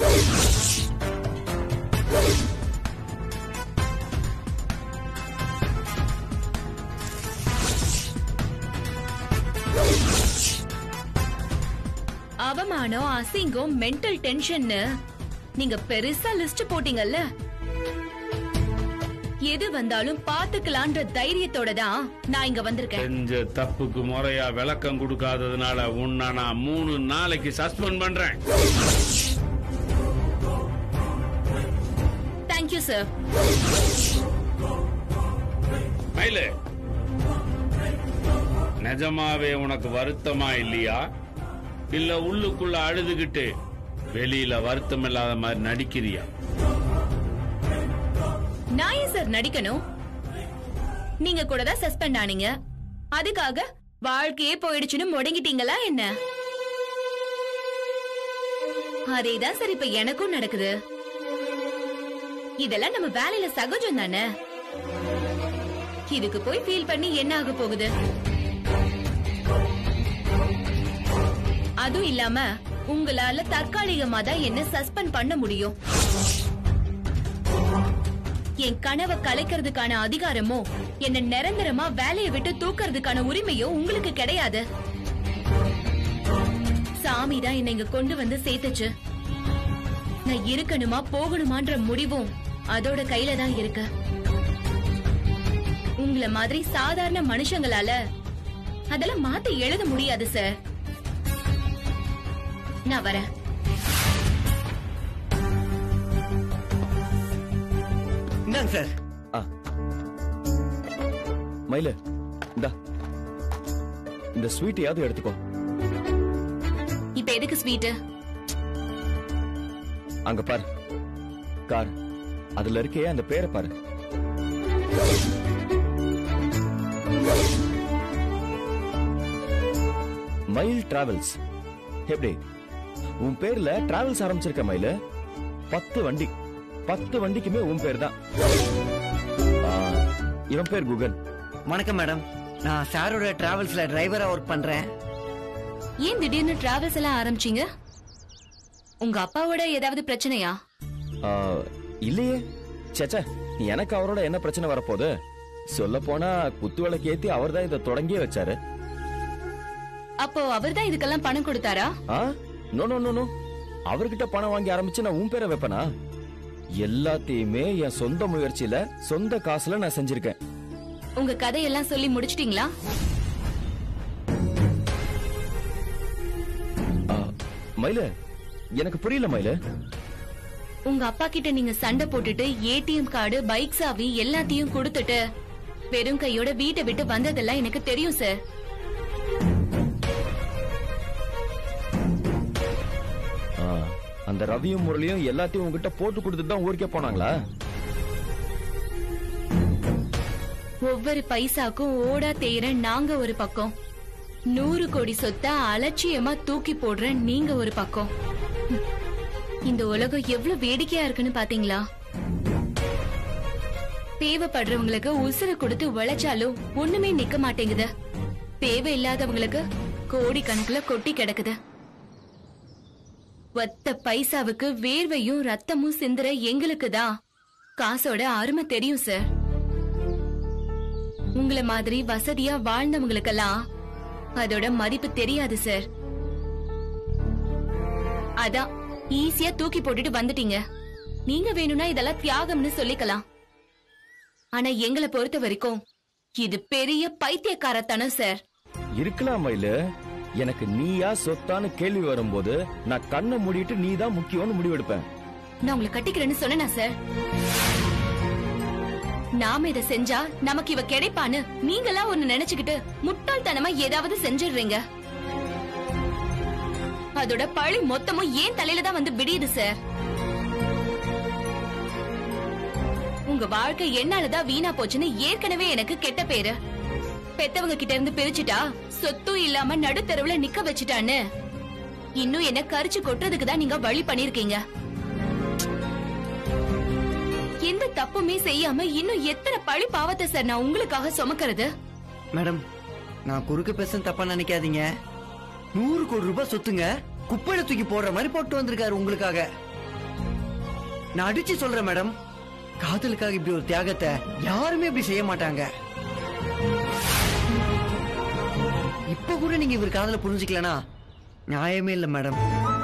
அவமானம் அசிங்கம் மென்டல் டென்ஷன்னு நீங்க பெருசா லிஸ்ட் போட்டீங்கல்ல எது வந்தாலும் பாத்துக்கலான்ற தைரியத்தோட தான் நான் இங்க வந்திருக்கேன் செஞ்ச தப்புக்கு முறையா விளக்கம் கொடுக்காததுனால உன்னை நான் மூணு நாளைக்கு சஸ்பெண்ட் பண்றேன் தேங்க்யூ சார் மயிலு நிஜமாவே உனக்கு வருத்தமா இல்லையா இல்ல உள்ளுக்குள்ள அழுதுகிட்டு வெளியில வருத்தம் இல்லாத மாதிரி நடிக்கிறியா நான் ஏன் சார் நடிக்கணும் நீங்க கூட தான் சஸ்பெண்ட் ஆனீங்க அதுக்காக வாழ்க்கையே போயிடுச்சுன்னு முடங்கிட்டீங்களா என்ன அதேதான் சார் இப்ப எனக்கும் நடக்குது இதெல்லாம் நம்ம வேலையில சகஜம் தானே இதுக்கு போய் ஃபீல் பண்ணி என்ன ஆக போகுது அதுவும் இல்லாம உங்களால தற்காலிகமா தான் என்ன சஸ்பெண்ட் பண்ண முடியும் என் கனவை கலைக்கிறதுக்கான அதிகாரமோ என்ன நிரந்தரமா வேலையை விட்டு தூக்கறதுக்கான உரிமையோ உங்களுக்கு கிடையாது சாமி தான் என்னை இங்க கொண்டு வந்து சேர்த்துச்சு நான் இருக்கணுமா போகணுமான்ற முடிவும் அதோட கையில தான் இருக்கு உங்கள மாதிரி சாதாரண மனுஷங்களால அதெல்லாம் மாத்தி எழுத முடியாது சார் நான் வரேன் இந்தாங்க சார் ஆ மயிலு இந்தா இந்த ஸ்வீட்டையாவது எடுத்துக்கோ இப்ப எதுக்கு ஸ்வீட் அங்க பாரு கார் அதுல இருக்கே அந்த பேரை பாரு மயில் டிராவல்ஸ் எப்படி உன் பேர்ல டிராவல்ஸ் ஆரம்பிச்சிருக்க மயிலு பத்து வண்டி பத்து வண்டிக்குமே உன் பேர் தான் ஆ, இவன் பேர் குகன் வணக்கம் மேடம் நான் சாரோட டிராவல்ஸ்ல டிரைவரா ஒர்க் பண்றேன் ஏன் திடீர்னு டிராவல்ஸ் எல்லாம் ஆரம்பிச்சீங்க உங்க அப்பாவோட ஏதாவது பிரச்சனையா ஆ, இல்லையே சேச்சே எனக்கு அவரோட என்ன பிரச்சனை வரப்போகுது சொல்ல போனா குத்து விளக்கு ஏத்தி அவர் தான் இதை தொடங்கியே வச்சாரு அப்போ அவர்தான் இதுக்கெல்லாம் பணம் கொடுத்தாரா ஆ நோ நோ நோ நோ அவர்கிட்ட பணம் வாங்கி ஆரம்பிச்சு நான் உன் பேரை வைப்பனா எல்லாத்தையுமே என் சொந்த முயற்சியில சொந்த காசுல நான் செஞ்சிருக்கேன் உங்க கதையெல்லாம் சொல்லி முடிச்சிட்டீங்களா ஆ, மயிலு எனக்கு புரியல மயிலு உங்க அப்பா கிட்ட நீங்க சண்டை போட்டுட்டு ஏடிஎம் கார்டு பைக் சாவி எல்லாத்தையும் கொடுத்துட்டு வெறும் கையோட வீட்டை விட்டு வந்ததெல்லாம் எனக்கு தெரியும் சார் ஆ, அந்த ரவியும் முரளியும் எல்லாத்தையும் உங்ககிட்ட போட்டு கொடுத்துட்டு தான் ஊருக்கே போனாங்களா ஒவ்வொரு பைசாக்கும் ஓடா தேயிற நாங்க ஒரு பக்கம் நூறு கோடி சொத்த அலட்சியமா தூக்கி போடுற நீங்க ஒரு பக்கம் ம். இந்த உலகம் எவ்வளவு வேடிக்கையா இருக்குன்னு பாத்தீங்களா தேவைப்படுறவங்களுக்கு உசுறு கொடுத்து உழைச்சாலும் ஒண்ணுமே நிக்க மாட்டேங்குது தேவை இல்லாதவங்களுக்கு கோடி கணக்குல கொட்டி கிடக்குது ஒத்த பைசாவுக்கு வேர்வையும் ரத்தமும் சிந்துற எங்களுக்கு தான் காசோட அருமை தெரியும் சார் உங்கள மாதிரி வசதியா வாழ்ந்தவங்களுக்கெல்லாம் அதோட மதிப்பு தெரியாது சார் அதான் ஈஸியா தூக்கி போட்டுட்டு வந்துட்டீங்க நீங்க வேணும்னா இதெல்லாம் தியாகம்னு சொல்லிக்கலாம் ஆனா எங்களை பொறுத்த வரைக்கும் இது பெரிய பைத்தியக்காரத்தனம் சார் இருக்கலாம் மயிலு எனக்கு நீயா சொத்தான்னு கேள்வி வரும்போது நான் கண்ணை மூடிட்டு நீ தான் முக்கியம்னு முடிவெடுப்பேன் நான் உங்களை கட்டிக்கிறேன்னு சொன்னேனா சார் நாம இத செஞ்சா நமக்கு இவ கிடைப்பான்னு நீங்களா ஒண்ணு நினைச்சுக்கிட்டு முட்டாள்தனமா ஏதாவது செஞ்சிடுறீங்க அதோட பழி மொத்தமும் ஏன் தலையில தான் வந்து விடியுது சார் உங்க வாழ்க்கை என்னாலதான் வீணா போச்சுன்னு ஏற்கனவே எனக்கு கெட்ட பேரு பெத்தவங்க கிட்ட இருந்து பிரிச்சுட்டா சொத்தும் இல்லாம நடுத்தெருவுல நிக்க வச்சுட்டான்னு இன்னும் என்ன கரிச்சு கொட்டுறதுக்கு தான் நீங்க வழி பண்ணிருக்கீங்க எந்த தப்புமே செய்யாம இன்னும் எத்தனை பழி பாவத்தை சார் நான் உங்களுக்காக சுமக்கிறது மேடம் நான் குறுக்கு பேச தப்பா நினைக்காதீங்க நூறு கோடி ரூபாய் சொத்துங்க குப்பையில தூக்கி போடுற மாதிரி போட்டு வந்திருக்காரு உங்களுக்காக நான் அடிச்சு சொல்றேன் மேடம் காதலுக்காக இப்படி ஒரு தியாகத்தை யாருமே இப்படி செய்ய மாட்டாங்க இப்ப கூட நீங்க இவர் காதல புரிஞ்சுக்கலனா நியாயமே இல்ல மேடம்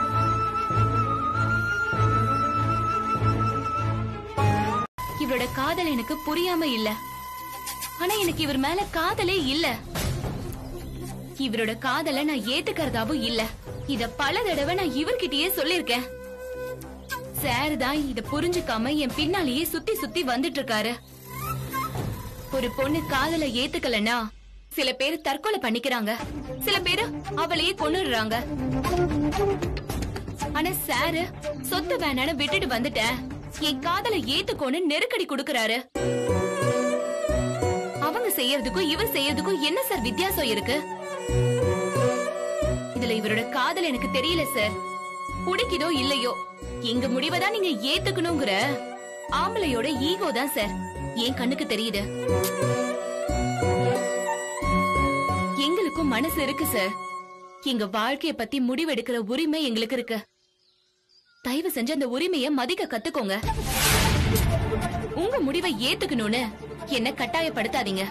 இவரோட காதல் எனக்கு புரியாம இல்ல ஆனா எனக்கு இவர் மேல காதலே இல்ல இவரோட காதலை நான் ஏத்துக்கிறதாவும் இல்ல இத பல தடவை நான் இவர்கிட்டயே சொல்லிருக்கேன் சார் தான் இத புரிஞ்சுக்காம என் பின்னாலேயே சுத்தி சுத்தி வந்துட்டு இருக்காரு ஒரு பொண்ணு காதலை ஏத்துக்கலனா சில பேர் தற்கொலை பண்ணிக்கிறாங்க சில பேரு அவளையே கொன்னுடுறாங்க ஆனா சாரு சொத்து வேணான்னு விட்டுட்டு வந்துட்டேன் என் காதலை ஏத்துக்கோன்னு நெருக்கடி கொடுக்கறாரு அவங்க செய்யறதுக்கும் இவர் செய்யறதுக்கும் என்ன சார் வித்தியாசம் இருக்கு இதுல இவரோட காதல் எனக்கு தெரியல சார் பிடிக்குதோ இல்லையோ எங்க முடிவை தான் நீங்க ஏத்துக்கணுங்கிற ஆம்பளையோட ஈகோ தான் சார் என் கண்ணுக்கு தெரியுது எங்களுக்கும் மனசு இருக்கு சார் எங்க வாழ்க்கைய பத்தி முடிவெடுக்கிற உரிமை எங்களுக்கு இருக்கு தயவு செஞ்சு அந்த உரிமைய மதிக்க கத்துக்கோங்க உங்க முடிவை ஏத்துக்கணும்னு என்ன கட்டாயப்படுத்தாதீங்க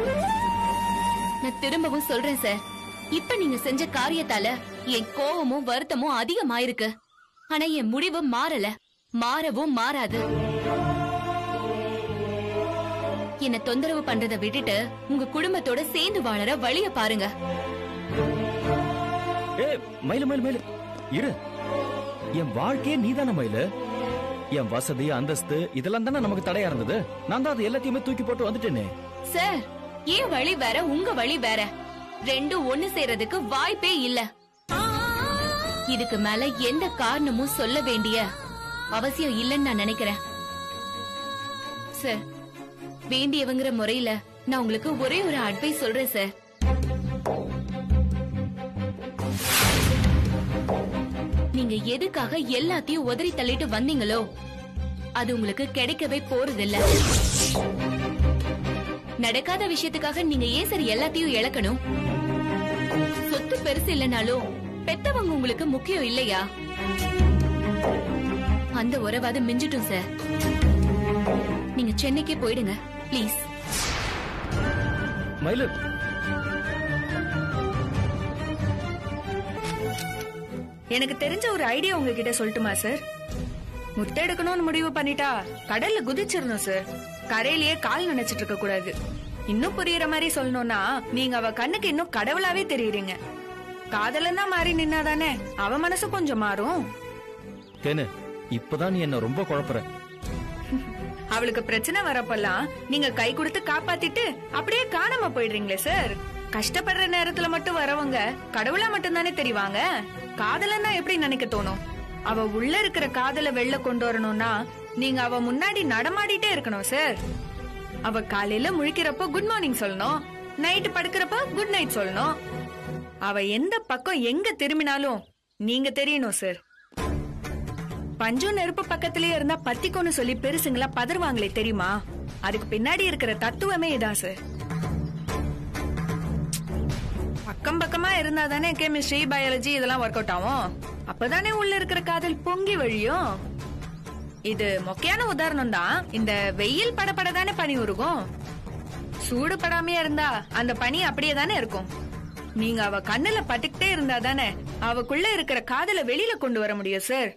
நான் திரும்பவும் சொல்றேன் சார் இப்ப நீங்க செஞ்ச காரியத்தால என் கோவமும் வருத்தமும் அதிகமாயிருக்கு ஆனா என் முடிவு மாறல மாறவும் மாறாது என்ன தொந்தரவு பண்றத விட்டுட்டு உங்க குடும்பத்தோட சேர்ந்து வாழற வழிய பாருங்க ஏ மயிலு மயிலு மயிலு இரு என் வாழ்க்கையே நீதானே மயிலு என் வசதி அந்தஸ்து இதெல்லாம் தானே நமக்கு தடையா இருந்தது நான் தான் அது எல்லாத்தையுமே தூக்கி போட்டு வந்துட்டேனே சார் என் வழி வேற உங்க வழி வேற ரெண்டும் ஒண்ணு சேர்றதுக்கு வாய்ப்பே இல்ல இதுக்கு மேல எந்த காரணமும் சொல்ல வேண்டிய அவசியம் இல்லைன்னு நான் நினைக்கிறேன் சார் வேண்டியவங்கிற முறையில நான் உங்களுக்கு ஒரே ஒரு அட்வைஸ் சொல்றேன் சார் நீங்க எதுக்காக எல்லாத்தையும் உதறி தள்ளிட்டு வந்தீங்களோ அது உங்களுக்கு கிடைக்கவே போறதில்ல நடக்காத விஷயத்துக்காக நீங்க ஏன் சார் எல்லாத்தையும் இழக்கணும் சொத்து பெருசு இல்லைனாலும் பெத்தவங்க உங்களுக்கு முக்கியம் இல்லையா அந்த உறவாத மிஞ்சிட்டும் சார் நீங்க சென்னைக்கே போயிடுங்க ப்ளீஸ் மயிலு எனக்கு தெரிஞ்ச ஒரு ஐடியா உங்ககிட்ட சொல்லட்டுமா சார் முட்டை எடுக்கணும்னு முடிவு பண்ணிட்டா கடல்ல குதிச்சிடணும் சார் கரையிலேயே கால் நினைச்சிட்டு இருக்க கூடாது இன்னும் புரியுற மாதிரி சொல்லணும்னா நீங்க அவ கண்ணுக்கு இன்னும் கடவுளாவே தெரியுறீங்க காதலன்னா மாறி நின்னாதானே அவ மனசு கொஞ்சம் மாறும் தேனு இப்பதான் நீ என்ன ரொம்ப குழப்புற அவளுக்கு பிரச்சனை வரப்பெல்லாம் நீங்க கை கொடுத்து காப்பாத்திட்டு அப்படியே காணாம போயிடுறீங்களே சார் கஷ்டப்படுற நேரத்துல மட்டும் வரவங்க கடவுளா மட்டும் தானே தெரிவாங்க காதலன்னா எப்படி நினைக்க தோணும் அவ உள்ள இருக்கிற காதல வெளில கொண்டு வரணும்னா நீங்க அவ முன்னாடி நடமாடிட்டே இருக்கணும் சார் அவ காலையில முழிக்கிறப்போ குட் மார்னிங் சொல்லணும் நைட்டு படுக்கிறப்ப குட் நைட் சொல்லணும் அவ எந்த பக்கம் எங்க திரும்பினாலும் நீங்க தெரியணும் சார் பஞ்சும் நெருப்பு பக்கத்திலேயே இருந்தா பத்திக்கோன்னு சொல்லி பெருசுங்களா பதறுவாங்களே தெரியுமா அதுக்கு பின்னாடி இருக்கிற தத்துவமே இதான் சார் பக்கம் பக்கமா இருந்தா தானே கெமிஸ்ட்ரி பயாலஜி இதெல்லாம் ஒர்க் அவுட் ஆகும் அப்பதானே உள்ள இருக்கிற காதல் பொங்கி வழியும் இது மொக்கையான உதாரணம் தான் இந்த வெயில் படப்பட தானே பனி உருகும் சூடு படாமையா இருந்தா அந்த பனி அப்படியே தானே இருக்கும் நீங்க அவ கண்ணுல பட்டுக்கிட்டே இருந்தா தானே அவக்குள்ள இருக்கிற காதலை வெளியில கொண்டு வர முடியும் சார்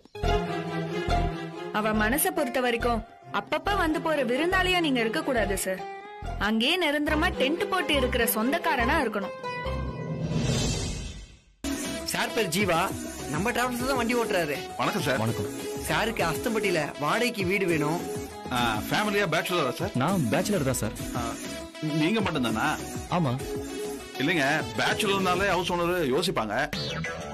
அவ மனச பொறுத்த வரைக்கும் அப்பப்ப வந்து போற விருந்தாளியா நீங்க இருக்க கூடாது சார் அங்கேயே நிரந்தரமா டென்ட் போட்டு இருக்கிற சொந்தக்காரனா இருக்கணும் சார் பேர் ஜீவா நம்ம டிராவல்ஸ் தான் வண்டி ஓட்டுறாரு வணக்கம் சார் வணக்கம் சாருக்கு அஸ்தம்பட்டியில வாடகைக்கு வீடு வேணும் ஃபேமிலியா பேச்சுலரா சார் நான் பேச்சுலர் தான் சார் நீங்க மட்டும் தானா ஆமா இல்லைங்க பேச்சுலர்னாலே ஹவுஸ் ஓனர் யோசிப்பாங்க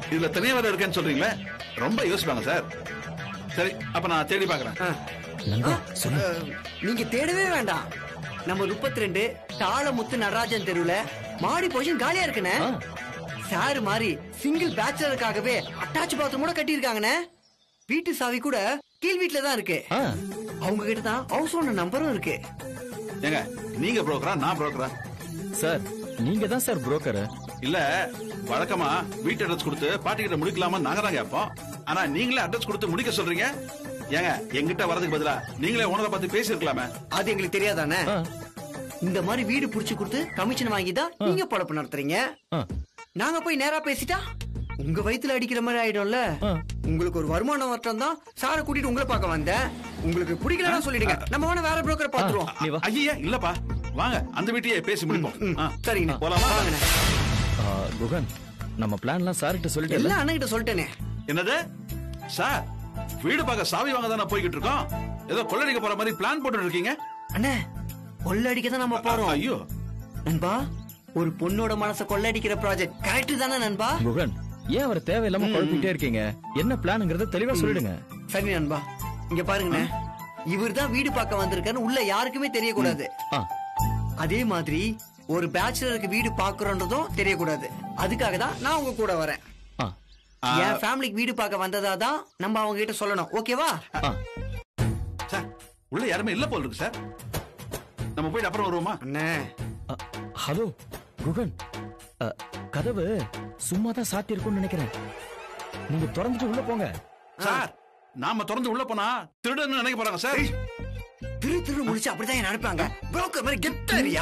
இதுல தனியா வேற இருக்கேன்னு சொல்றீங்களே ரொம்ப யோசிப்பாங்க சார் சரி அப்ப நான் தேடி பாக்குறேன் அஹ், நீங்க தேடவே வேண்டாம் நம்ம முப்பத்தி ரெண்டு தாளமுத்து நடராஜன் தெருவுல மாடி பொசிஷன் காலியா இருக்குண்ணே சார் மாதிரி சிங்கிள் பேச்சுலருக்காகவே அட்டாச் பாத்ரூம் கூட கட்டியிருக்காங்கண்ணே வீட்டு சாவி கூட கீழ் வீட்ல தான் இருக்கு அவங்க கிட்ட தான் ஹவுஸ் ஓனர் நம்பரும் இருக்கு ஏங்க நீங்க புரோக்கரா நான் புரோக்கரா சார் நீங்க தான் சார் புரோக்கர் இல்ல வழக்கமா வீட்டு அட்ரஸ் கொடுத்து பாட்டி கிட்ட முடிக்கலாமா நாங்க தான் கேட்போம் ஆனா நீங்களே அட்ரஸ் கொடுத்து முடிக்க சொல்றீங்க ஏங்க எங்கிட்ட வரதுக்கு பதிலா நீங்களே ஓனரை பார்த்து பேசியிருக்கலாமே அது எங்களுக்கு தெரியாதானே இந்த மாதிரி வீடு புடிச்சு கொடுத்து கமிஷன் வாங்கி தான் நீங்க பொழப்பு நடத்துறீங்க நாங்க போய் நேரா பேசிட்டா உங்க வயித்துல அடிக்கிற மாதிரி ஆயிடும்ல உங்களுக்கு ஒரு வருமானம் வரட்டும் தான் சாரை கூட்டிட்டு உங்களை பார்க்க வந்தேன் உங்களுக்கு பிடிக்கலன்னா சொல்லிடுங்க நம்ம வேணா வேற புரோக்கரை பாத்துருவோம் ஐயா இல்லப்பா வாங்க அந்த வீட்டையே பேசி முடிப்போம் ஆ. சரிங்க போலாமா வாங்கண்ணே. குகன் நம்ம பிளான்லாம் சார்கிட்ட சொல்லிட்டு எல்லாம் அண்ணன் சொல்லிட்டேனே என்னது சார் வீடு பார்க்க சாவி வாங்க தானே போய்கிட்டு இருக்கோம் ஏதோ கொள்ளடிக்க போற மாதிரி பிளான் போட்டு இருக்கீங்க அண்ணே கொள்ளடிக்க தான் நம்ம போறோம் ஐயோ நண்பா ஒரு பொண்ணோட மனச கொள்ளடிக்கிற ப்ராஜெக்ட் கரெக்ட் தானே நண்பா குகன் ஏன் அவர் தேவையில்லாம குழப்பிட்டே இருக்கீங்க என்ன பிளானுங்கிறத தெளிவா சொல்லிடுங்க சரி நண்பா இங்க பாருங்கண்ணே இவர் தான் வீடு பார்க்க வந்திருக்காரு உள்ள யாருக்குமே தெரியக்கூடாது அதே மாதிரி ஒரு பேச்சுலருக்கு வீடு பாக்குறோன்றதும் தெரியக்கூடாது அதுக்காக தான் நான் உங்க கூட வரேன் என் ஃபேமிலிக்கு வீடு பார்க்க வந்ததா தான் நம்ம அவங்க கிட்ட சொல்லணும் ஓகேவா சார் உள்ள யாருமே இல்ல போல இருக்கு சார் நம்ம போயிட்டு அப்புறம் வருவோமா அண்ணே ஹலோ குகன் அ, கதவு சும்மா தான் சாத்தி இருக்கும்னு நினைக்கிறேன் நீங்க திறந்துட்டு உள்ள போங்க சார் நாம திறந்து உள்ள போனா திருடன்னு நினைக்க போறாங்க சார் திரு திரு முடிச்சு அப்படிதான் நினைப்பாங்க புரோக்கர் மாதிரி கெத்தாரியா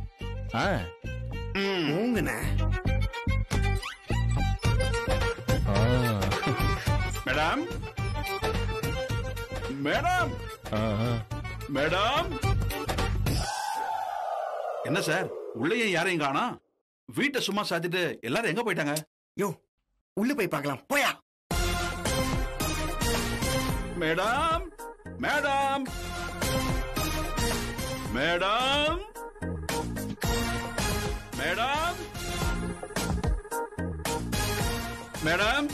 ஊங்கண்ணே மேடம் மேடம் மேடம் என்ன சார் உள்ளேயே யாரையும் காணோம் வீட்டை சும்மா சாத்திட்டு எல்லாரும் எங்க போயிட்டாங்க யோ உள்ள போய் பார்க்கலாம் போயா madam madam madam madam madam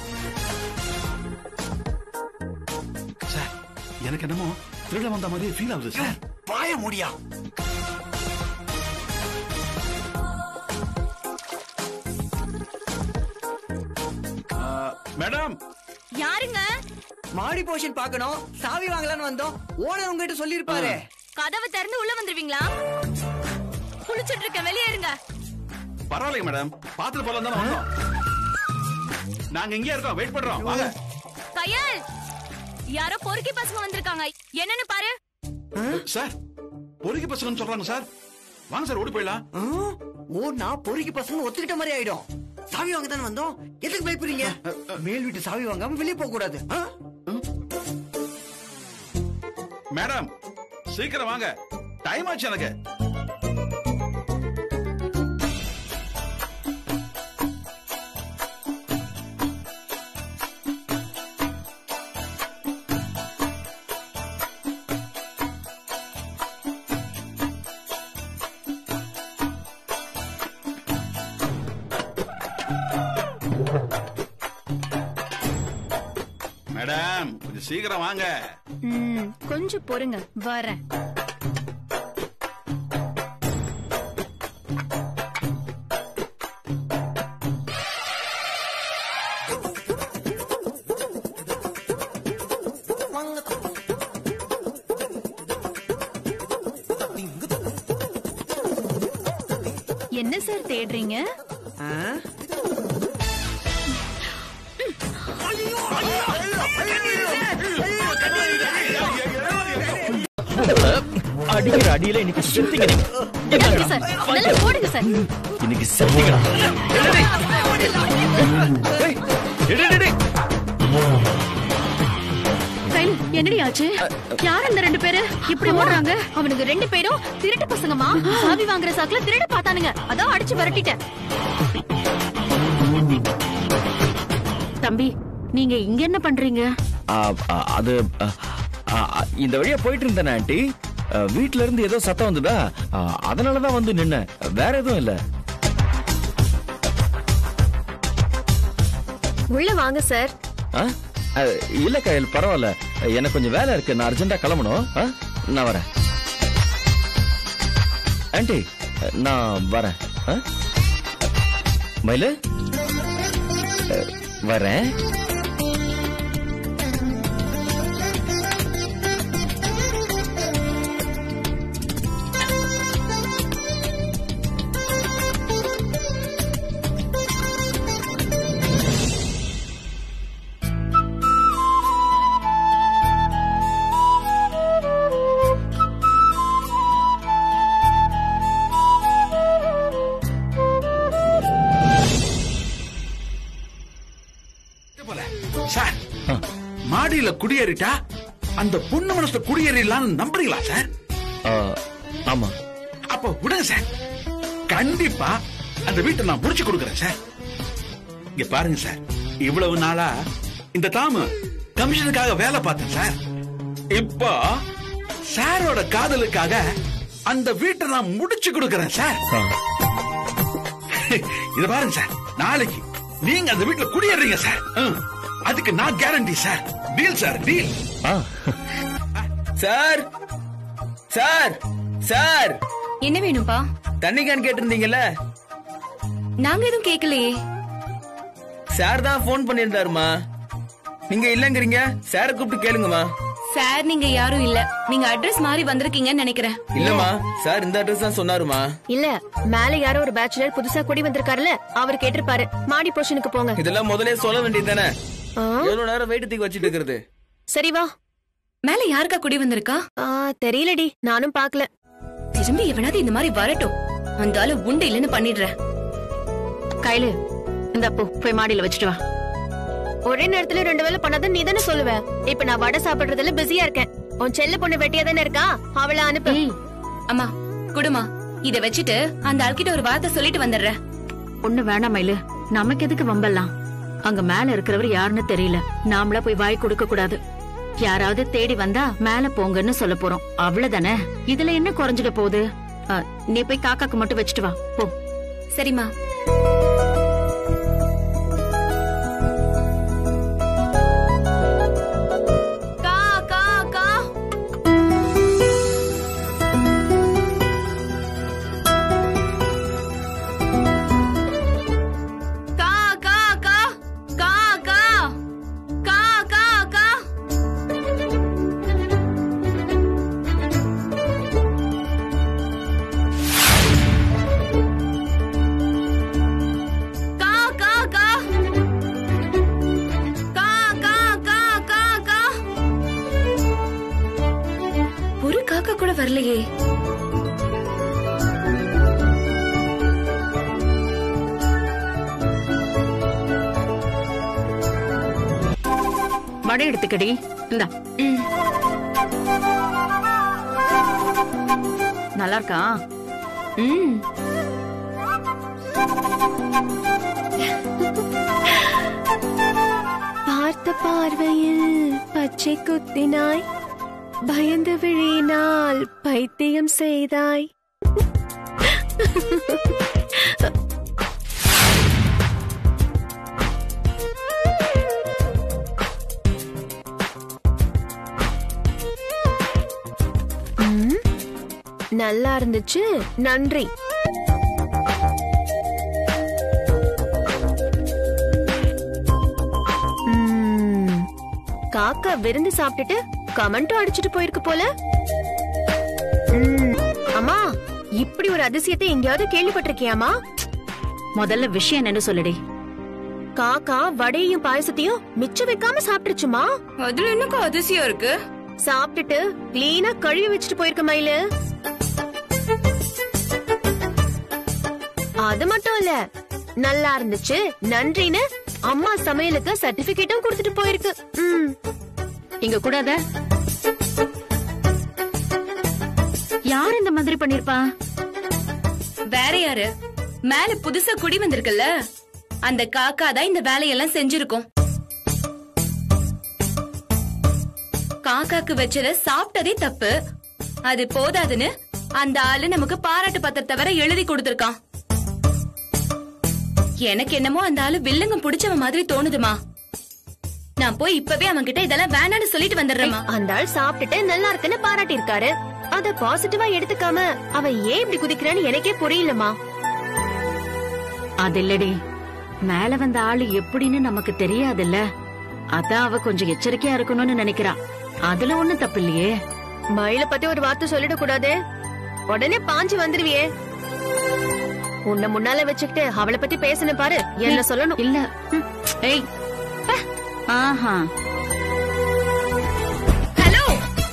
sir எனக்கு என்னமோ திருட வந்த மாதிரி ஃபீல் ஆகுது சார் பாய முடியா மேடம் யாருங்க மாடி போர்ஷன் பார்க்கணும் சாவி வாங்கலாம்னு வந்தோம் ஓனர் உங்ககிட்ட சொல்லிருப்பாரு கதவை திறந்து உள்ள வந்துருவீங்களா குளிச்சிட்டு இருக்க வெளியே இருங்க பரவாயில்லைங்க மேடம் பாத்துட்டு போலாம் தானே வந்தோம் நாங்க இங்கே இருக்கோம் வெயிட் பண்றோம் வாங்க கையால் யாரோ பொறுக்கி பசங்க வந்திருக்காங்க என்னன்னு பாரு சார் பொறுக்கி பசங்கன்னு சொல்றாங்க சார் வாங்க சார் ஓடி போயிடலாம் ஓ நான் பொறுக்கி பசங்க ஒத்துக்கிட்ட மாதிரி ஆயிடும் சாவி வாங்க தானே வந்தோம் எதுக்கு பயப்படுறீங்க மேல் வீட்டு சாவி வாங்காம வெளியே போக கூடாது ஆ? மேடம் சீக்கிரம் வாங்க டைம் ஆச்சு எனக்கு மேடம் கொஞ்சம் சீக்கிரம் வாங்க ம், கொஞ்சம் பொறுங்க வரேன் என்ன சார் தேடுறீங்க ஆ? அடிக்கிற அடியில இன்னைக்கு செத்துங்க நீங்க. இறங்குங்க சார் நல்லா போடுங்க சார் இன்னைக்கு செத்துங்கடா ஏய், டேய், டேய், டேய். கைலு என்னடி ஆச்சு யார் அந்த ரெண்டு பேரு இப்படி ஓடுறாங்க அவனுக்கு ரெண்டு பேரும் திருட்டு பசங்கம்மா சாவி வாங்குற சாக்குல திருட பார்த்தானுங்க அதான் அடிச்சு விரட்டிட்டேன் தம்பி நீங்க இங்க என்ன பண்றீங்க ஆ, ஆ, அது ஆ, ஆ, இந்த வழியா போயிட்டு இருந்தேன் ஆண்டி ஆ, வீட்ல இருந்து ஏதோ சத்தம் வந்துதா ஆ, அதனாலதான் வந்து நின்னேன் வேற எதுவும் இல்ல உள்ள வாங்க சார் ஆ? அ, இல்ல கையில் பரவாயில்ல எனக்கு கொஞ்சம் வேலை இருக்கு நான் அர்ஜென்ட்டா கிளம்பணும் ஆ? நான் வரேன் ஆண்டி நான் வரேன் ஆ? மயிலு அ, வரேன் சார் மாடியில குடியேறிட்டா அந்த பொண்ணு மனசுல குடியேறிடலாம்னு நம்புறீங்களா சார் ஆ, ஆமா அப்ப விடுங்க சார் கண்டிப்பா அந்த வீட்டை நான் முடிச்சு கொடுக்கறேன் சார் இங்க பாருங்க சார் இவ்வளவு நாளா இந்த தாமு கமிஷனுக்காக வேலை பார்த்தேன் சார் இப்போ சாரோட காதலுக்காக அந்த வீட்டை நான் முடிச்சு கொடுக்கறேன் சார் ஆ. இத பாருங்க சார் நாளைக்கு நீங்க அந்த வீட்டுல குடியேறீங்க சார் ம். அதுக்கு நான் guarantee sir deal sir deal ஆ சார் சார் சார் என்ன வேணும்பா தண்ணி கேன் கேட்டிருந்தீங்கல்ல நாங்க எதுவும் கேட்கலையே சார் தான் ஃபோன் பண்ணியிருந்தாருமா நீங்க இல்லங்கறீங்க சாரை கூப்பிட்டு கேளுங்கம்மா சார் நீங்க யாரும் இல்ல நீங்க அட்ரஸ் மாறி வந்திருக்கீங்கன்னு நினைக்கிறேன் இல்லம்மா சார் இந்த அட்ரஸ் தான் சொன்னாருமா இல்ல மேல யாரோ ஒரு பேச்சுலர் புதுசா குடி வந்திருக்காருல அவர் கேட்டிருப்பாரு மாடி போர்ஷனுக்கு போங்க இதெல்லாம் முதலே சொல்ல வேண்டியது தானே ஆ, எவ்வளவு நேரம் வெயிட் தூக்கி வச்சிட்டு இருக்கிறது சரி வா மேல யாருக்கா குடி வந்திருக்கா ஆ, தெரியலடி நானும் பாக்கல திரும்பி எவனாவது இந்த மாதிரி வரட்டும் அந்த ஆளு உண்டு இல்லைன்னு பண்ணிடுறேன் கையில இந்த அப்போ போய் மாடியில வச்சுட்டு வா ஒரே நேரத்துல ரெண்டு வேலை பண்ணாத நீ தானே சொல்லுவ இப்ப நான் வடை சாப்பிடுறதுல பிஸியா இருக்கேன் உன் செல்ல பொண்ணு வெட்டியா தானே இருக்கா அவளை அனுப்பு அம்மா குடுமா இத வச்சுட்டு அந்த ஆள்கிட்ட ஒரு வார்த்தை சொல்லிட்டு வந்துடுறேன் ஒண்ணு வேணாம் மயிலு நமக்கு எதுக்கு வம்பெல்லாம் அங்க மேல இருக்கிறவர் யாருன்னு தெரியல நாமளா போய் வாய் கொடுக்க கூடாது யாராவது தேடி வந்தா மேல போங்கன்னு சொல்ல போறோம் அவ்வளவுதானே இதுல என்ன குறைஞ்சிட போகுது அ, நீ போய் காக்காக்கு மட்டும் வச்சுட்டு வா போ சரிம்மா கா கா கா கா கா கா கா கா கா கா கா கா கா கா கா கா கா கா கா ஒரு காக்கா கூட வரலையே வடை எடுத்துக்கடி இந்தா நல்லா இருக்கா ம் பார்த்த பார்வையில் பச்சை குத்தினாய் பயந்து விழினால் பைத்தியம் செய்தாய் ம், நல்லா இருந்துச்சு நன்றி ம், காக்கா விருந்து சாப்பிட்டுட்டு கமெண்டும் அடிச்சிட்டு போயிருக்கு போல ம், அம்மா இப்படி ஒரு அதிசயத்தை எங்கேயாவது கேள்விப்பட்டிருக்கியாமா முதல்ல விஷயம் என்னன்னு சொல்லுடி காக்கா வடையையும் பாயசத்தையும் மிச்சம் வைக்காம சாப்பிட்டுருச்சுமா அதுல என்னக்கா அதிசயம் இருக்கு சாப்பிட்டுட்டு கிளீனா கழுவி வச்சுட்டு போயிருக்க மயிலு அது மட்டும் இல்ல நல்லா இருந்துச்சு நன்றின்னு அம்மா சமையலுக்கு சர்டிபிகேட்டும் கொடுத்துட்டு போயிருக்கு ம். இங்க கூடாத யார் இந்த மாதிரி பண்ணிருப்பா வேற யாரு மேல புதுசா குடி வந்திருக்குல்ல அந்த காக்கா தான் இந்த வேலையெல்லாம் செஞ்சிருக்கும் காக்காக்கு வச்சத சாப்பிட்டதே தப்பு அது போதாதுன்னு அந்த ஆளு நமக்கு பாராட்டு பத்திரத்தை வர எழுதி கொடுத்திருக்கான் எனக்கு என்னமோ அந்த ஆளு வில்லங்க புடிச்சவன் மாதிரி தோணுதுமா நான் போய் இப்பவே அவன் கிட்ட இதெல்லாம் வேணாம்னு சொல்லிட்டு வந்துடுறேம்மா அந்த ஆள் சாப்பிட்டுட்டு நல்லா இருக்குன்னு பாராட்டி இருக்காரு அத பாசிட்டிவா எடுத்துக்காம அவன் ஏன் இப்படி குதிக்கிறான்னு எனக்கே புரியலமா அது இல்லடி மேல வந்த ஆளு எப்படின்னு நமக்கு தெரியாதுல்ல அதான் அவ கொஞ்சம் எச்சரிக்கையா இருக்கணும்னு நினைக்கிறா அதுல ஒண்ணும் தப்பு இல்லையே மயில பத்தி ஒரு வார்த்தை சொல்லிடக் கூடாது உடனே பாஞ்சு வந்துருவியே உன்னை முன்னால வச்சுக்கிட்டு அவளை பத்தி பேசின பாரு என்ன சொல்லணும் இல்ல ம், ஏய் ப. ஆஹா ஹலோ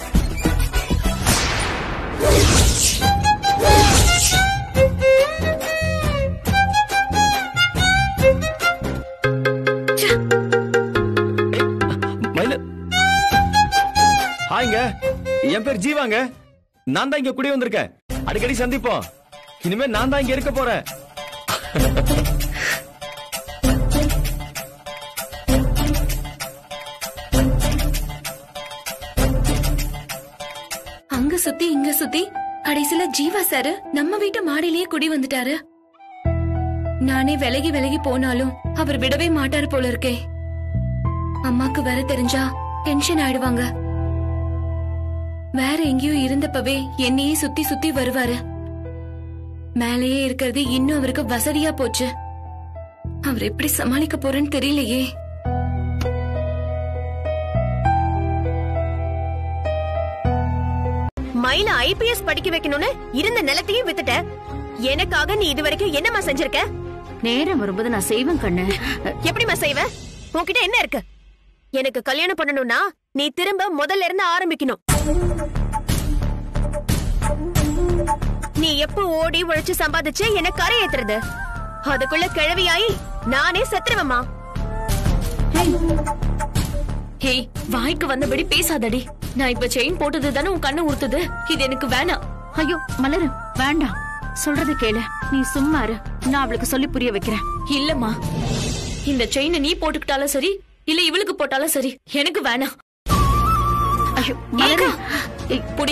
மயில ஹாய்ங்க என் பேர் ஜீவாங்க நான் தான் இங்க குடி வந்திருக்கேன் அடிக்கடி சந்திப்போம் இனிமே நான் தான் இங்க இருக்க போறேன் அங்க சுத்தி இங்க சுத்தி கடைசில ஜீவா சார் நம்ம வீட்டு மாடியிலேயே குடி வந்துட்டாரு நானே விலகி விலகி போனாலும் அவர் விடவே மாட்டாரு போல இருக்கே அம்மாக்கு வர தெரிஞ்சா டென்ஷன் ஆயிடுவாங்க வேற எங்கேயோ இருந்தப்பவே என்னையே சுத்தி சுத்தி வருவாரு மேலேயே இருக்கிறது இன்னும் அவருக்கு வசதியா போச்சு அவர் எப்படி சமாளிக்க போறேன்னு தெரியலையே மயில ஐபிஎஸ் படிக்க வைக்கணும்னு இருந்த நிலத்தையும் வித்துட்ட எனக்காக நீ இது வரைக்கும் என்னம்மா செஞ்சிருக்க நேரம் வரும்போது நான் செய்வேன் கண்ணு எப்படிம்மா செய்வ உன்கிட்ட என்ன இருக்கு எனக்கு கல்யாணம் பண்ணணும்னா நீ திரும்ப முதல்ல இருந்து ஆரம்பிக்கணும் நீ எப்ப ஓடி உழைச்சு சம்பாதிச்சு என்ன கரை ஏத்துறது அதுக்குள்ள கிழவியாயி நானே செத்துருவேம்மா ஹேய் வாய்க்கு வந்தபடி பேசாதடி நான் இப்ப செயின் போட்டது தானே உன் கண்ணு உறுத்துது இது எனக்கு வேணாம் ஐயோ மலரு வேண்டாம் சொல்றத கேளு நீ சும்மா இரு நான் அவளுக்கு சொல்லி புரிய வைக்கிறேன் இல்லம்மா இந்த செயினை நீ போட்டுக்கிட்டாலும் சரி இல்ல இவளுக்கு போட்டாலும் சரி எனக்கு வேணாம் ஐயோ மலரு ஏய், புடி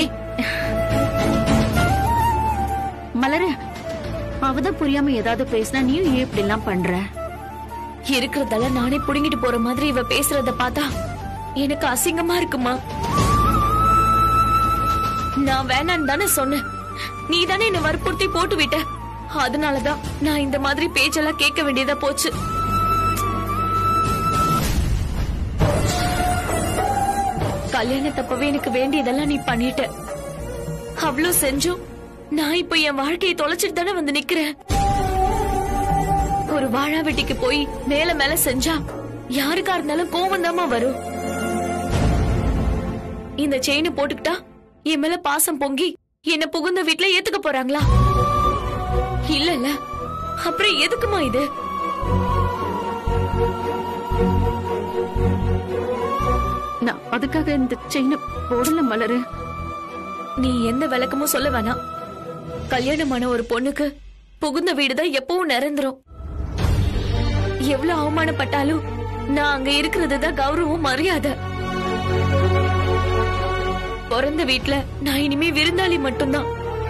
மலரு அவதான் புரியாம ஏதாவது பேசினா நீயும் ஏன் இப்படி எல்லாம் பண்ற இருக்கிறதால நானே புடுங்கிட்டு போற மாதிரி இவ பேசுறத பார்த்தா எனக்கு அசிங்கமா இருக்குமா நான் வேணான்னு தானே சொன்னேன் நீ தானே என்ன வற்புறுத்தி போட்டு விட்ட அதனாலதான் நான் இந்த மாதிரி பேச்செல்லாம் கேட்க வேண்டியதா போச்சு கல்யாணத்தப்பவே எனக்கு வேண்டியதெல்லாம் நீ பண்ணிட்ட அவ்வளவு செஞ்சும் நான் இப்ப என் வாழ்க்கையை தொலைச்சிட்டு தானே வந்து நிக்கிறேன் ஒரு வாழா வெட்டிக்கு போய் மேல மேல செஞ்சா யாருக்கா இருந்தாலும் கோவம் தாமா வரும் இந்த செயினை போட்டுக்கிட்டா என் மேல பாசம் பொங்கி என்ன புகுந்த வீட்ல ஏத்துக்க போறாங்களா இல்ல இல்ல அப்புறம் எதுக்குமா இது நான் அதுக்காக இந்த செயினை போடல மலரு நீ எந்த விளக்கமும் சொல்ல வேணாம் கல்யாணமான ஒரு பொண்ணுக்கு புகுந்த வீடுதான் எப்பவும் நிரந்தரும் எவ்வளவு அவமானப்பட்டாலும் நான் அங்க இருக்கிறது தான் கௌரவம் மரியாதை பிறந்த வீட்ல நான் இனிமே விருந்தாளி மட்டும்தான்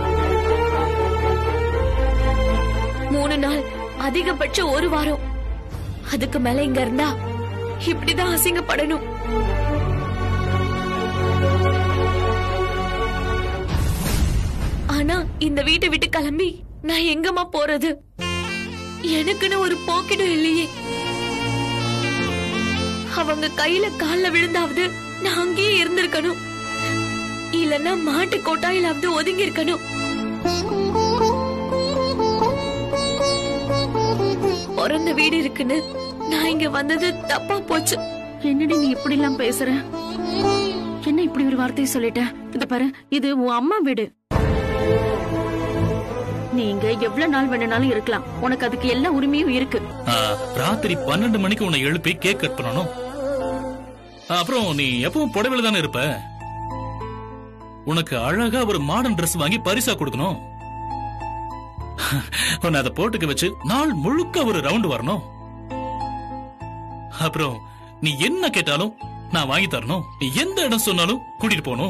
மூணு நாள் அதிகபட்சம் ஒரு வாரம் அதுக்கு மேல இங்க இருந்தா இப்படிதான் அசிங்கப்படணும் ஆனா இந்த வீட்டை விட்டு கிளம்பி நான் எங்கம்மா போறது எனக்குன்னு ஒரு பாக்கெட்டும் இல்லையே அவங்க கையில கால்ல விழுந்தாவது நான் அங்கேயே இருந்திருக்கணும் இல்லன்னா மாட்டு கொட்டாயிலாவது ஒதுங்கி இருக்கணும் பிறந்த வீடு இருக்குன்னு நான் இங்க வந்தது தப்பா போச்சு என்னடி நீ இப்படி எல்லாம் பேசுற என்ன இப்படி ஒரு வார்த்தையை சொல்லிட்ட இத பாரு இது உன் அம்மா வீடு நீங்க எவ்வளவு நாள் வேணும்னாலும் இருக்கலாம் உனக்கு அதுக்கு எல்லா உரிமையும் இருக்கு ஆ, ராத்திரி பன்னெண்டு மணிக்கு உன்னை எழுப்பி கேக் கட் பண்ணணும் ஆ, அப்புறம் நீ எப்பவும் புடவையில தானே இருப்ப உனக்கு அழகா ஒரு மாடர்ன் Dress வாங்கி பரிசா கொடுக்கணும் உன்னை அதை போட்டுக்க வச்சு நாள் முழுக்க ஒரு ரவுண்ட் வரணும் அப்புறம் நீ என்ன கேட்டாலும் நான் வாங்கி தரணும் நீ எந்த இடம் சொன்னாலும் கூட்டிட்டு போகணும்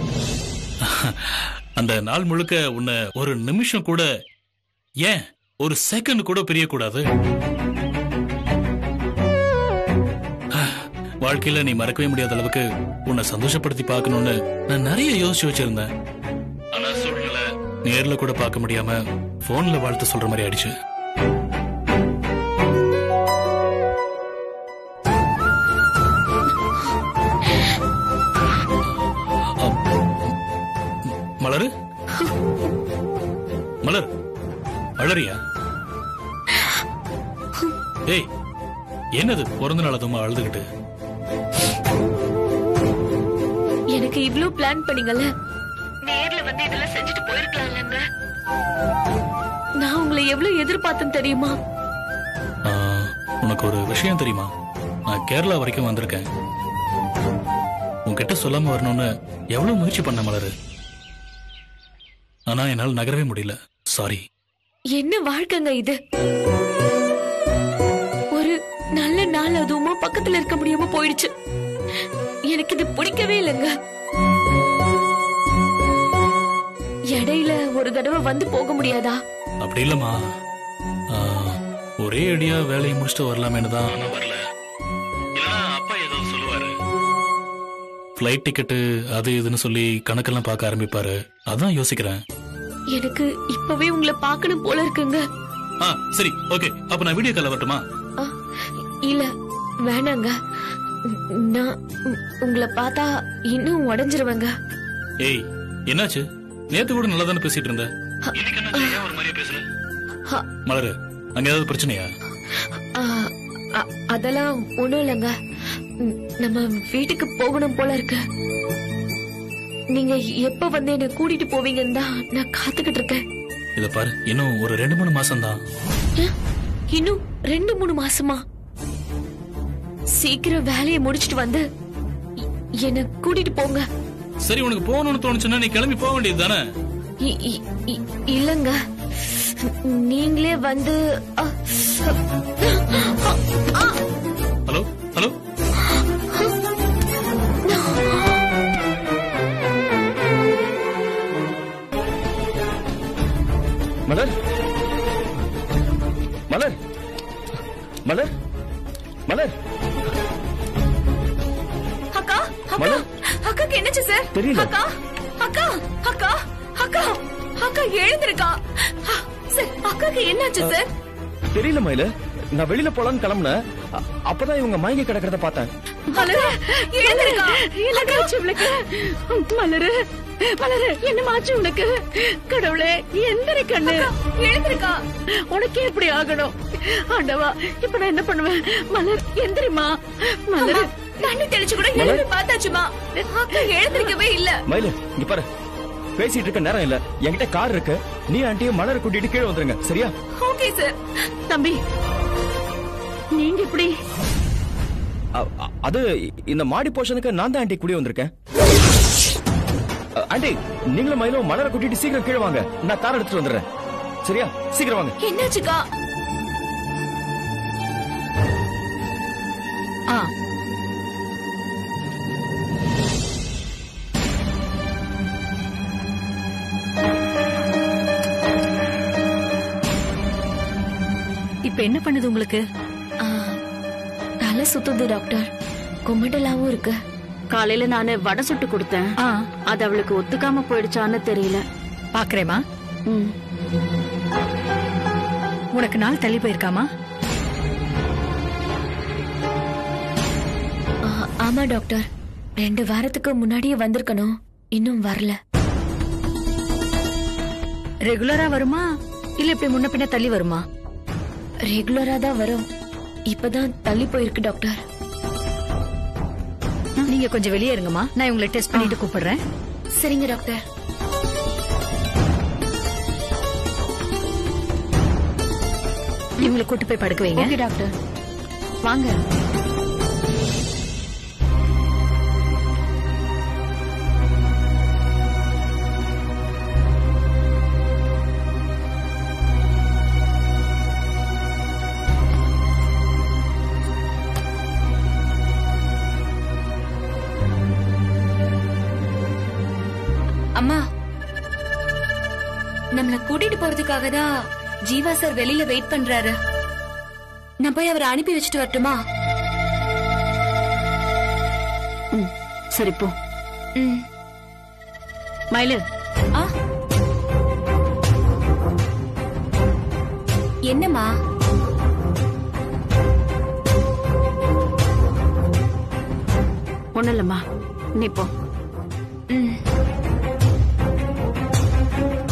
அந்த நாள் முழுக்க உன்னை ஒரு நிமிஷம் கூட ஏன் ஒரு செகண்ட் கூட பிரியக்கூடாது வாழ்க்கையில நீ மறக்கவே முடியாத அளவுக்கு உன்னை சந்தோஷப்படுத்தி பார்க்கணும்னு நான் நிறைய யோசிச்சு வச்சிருந்தேன் ஆனா சூழ்நிலை நேர்ல கூட பார்க்க முடியாம போன்ல வாழ்த்து சொல்ற மாதிரி ஆயிடுச்சு மலரு மலர் அழறியா ஏய் என்னது பிறந்த நாள் அதுமா அழுதுகிட்டு எனக்கு இவ்ளோ பிளான் பண்ணீங்கல்ல நேர்ல வந்து இதெல்லாம் செஞ்சுட்டு போயிருக்கலாம்லங்க நான் உங்களை எவ்வளவு எதிர்பார்த்தேன் தெரியுமா ஆ, உனக்கு ஒரு விஷயம் தெரியுமா நான் கேரளா வரைக்கும் வந்திருக்கேன் உன்கிட்ட சொல்லாம வரணும்னு எவ்வளவு முயற்சி பண்ண மலரு ஆனா என்னால் நகரவே முடியல சாரி என்ன வாழ்க்கைங்க இது ஒரு நல்ல நாள் அதுவுமா பக்கத்துல இருக்க முடியாம போயிடுச்சு எனக்கு இது பிடிக்கவே இல்லைங்க இடையில ஒரு தடவை வந்து போக முடியாதா அப்படி இல்லம்மா ஆ, ஒரே அடியா வேலையை முடிச்சுட்டு வரலாமேன்னு தான் நான் வரல இல்லைன்னா அப்பா ஏதாவது சொல்லுவாரு ஃப்ளைட் டிக்கெட்டு அது இதுன்னு சொல்லி கணக்கெல்லாம் பார்க்க ஆரம்பிப்பாரு அதான் யோசிக்கிறேன் எனக்கு இப்பவே உங்களை பார்க்கணும் போல இருக்குங்க ஆ சரி ஓகே அப்ப நான் வீடியோ கால் வரட்டுமா ஆ, இல்ல வேணாங்க நான் உ- உங்களை பார்த்தா இன்னும் உடஞ்சிருவேங்க ஏய் என்னாச்சு நேத்து கூட நல்லா தானே பேசிட்டு இருந்த இன்னைக்கு என்னாச்சு? ஏன் ஒரு மாதிரியா பேசுற? ஆ, மலரு அங்க ஏதாவது பிரச்சனையா ஆ, அ- அதெல்லாம் ஒண்ணும் இல்லைங்க ம், நம்ம வீட்டுக்கு போகணும் போல இருக்கு நீங்க எப்ப வந்து என்ன கூட்டிட்டு போவீங்கன்னு தான் நான் காத்துக்கிட்டு இருக்கேன் இத பாரு இன்னும் ஒரு ரெண்டு மூணு மாசம் தான் ஆ, இன்னும் ரெண்டு மூணு மாசமா சீக்கிரம் வேலையை முடிச்சிட்டு வந்து இ- என்ன கூட்டிட்டு போங்க சரி உனக்கு போகணும்னு தோணுச்சுன்னா நீ கிளம்பி போக வேண்டியது தானே இ- இ- இ- இல்லங்க நீங்களே வந்து அ, ஹலோ ஹலோ மலர் மலர் மலர் மலர் அக்கா அக்கா மலர். அக்காக்கு என்னாச்சு சார் தெரியல. அக்கா அக்கா அக்கா அக்கா அக்கா எழுந்திருக்கா அ, சார் அக்காக்கு என்னாச்சு சார் தெரியல மயில நான் வெளியில போலான்னு கிளம்புனேன் அ- அப்பதான் இவங்க மயங்கி கிடக்கிறத பார்த்தேன் மலரு எழுந்திருக்கா என்னடாச்சு உனக்கு மலரு மலரு என்னமாச்சு உனக்கு கடவுளே எந்திரி கண்ணு எழுந்திருக்கா உனக்கே இப்படி ஆகணும் ஆண்டவா இப்ப நான் என்ன பண்ணுவேன் மலர் எந்திரிமா மலர் தண்ணி தெளிச்சு கூட மலர். எழுப்பி பார்த்தாச்சுமா அக்கா எழுந்திருக்கவே இல்ல மயில இங்க பாரு பேசிட்டு இருக்க நேரம் இல்ல என்கிட்ட கார் இருக்கு நீ ஆண்டியும் மலர் கூட்டிட்டு கீழே வந்துருங்க சரியா ஓகே சார் தம்பி நீங்க இப்படி அ- அ- அது இந்த மாடி போர்ஷனுக்கு நான் தான் ஆண்டி கூடி வந்திருக்கேன் அ, ஆண்டி நீங்களும் மயிலும் மலரை கூட்டிட்டு சீக்கிரம் கீழே வாங்க நான் கார் எடுத்துட்டு வந்துடுறேன் சரியா சீக்கிரம் வாங்க என்னாச்சுக்கா ஆ இப்ப என்ன பண்ணுது உங்களுக்கு ஆ, தலை சுத்துது டாக்டர் குமட்டலாவும் இருக்கு காலையில நானு வடை சுட்டு கொடுத்தேன் அது அவளுக்கு ஒத்துக்காம போயிடுச்சான்னு தெரியல பாக்குறேமா உனக்கு நாள் தள்ளி போயிருக்காமா ஆ, ஆமா டாக்டர் ரெண்டு வாரத்துக்கு முன்னாடியே வந்திருக்கணும் இன்னும் வரல ரெகுலரா வருமா இல்ல இப்படி முன்ன பின்ன தள்ளி வருமா ரெகுலரா தான் வரும் இப்பதான் தள்ளி போயிருக்கு டாக்டர் நீங்க கொஞ்சம் வெளியே இருங்கம்மா நான் உங்களை டெஸ்ட் பண்ணிட்டு கூப்பிடுறேன் சரிங்க டாக்டர் இவங்களை கூட்டு போய் படுக்க வைங்க ஓகே டாக்டர் வாங்க அம்மா நம்மள கூட்டிட்டு போறதுக்காக தான் ஜீவா சார் வெளியில வெயிட் பண்றாரு நான் போய் அவரை அனுப்பி வச்சுட்டு வரட்டுமா சரி போ மயிலு என்னம்மா ஒண்ணு இல்லம்மா நீ போ ம்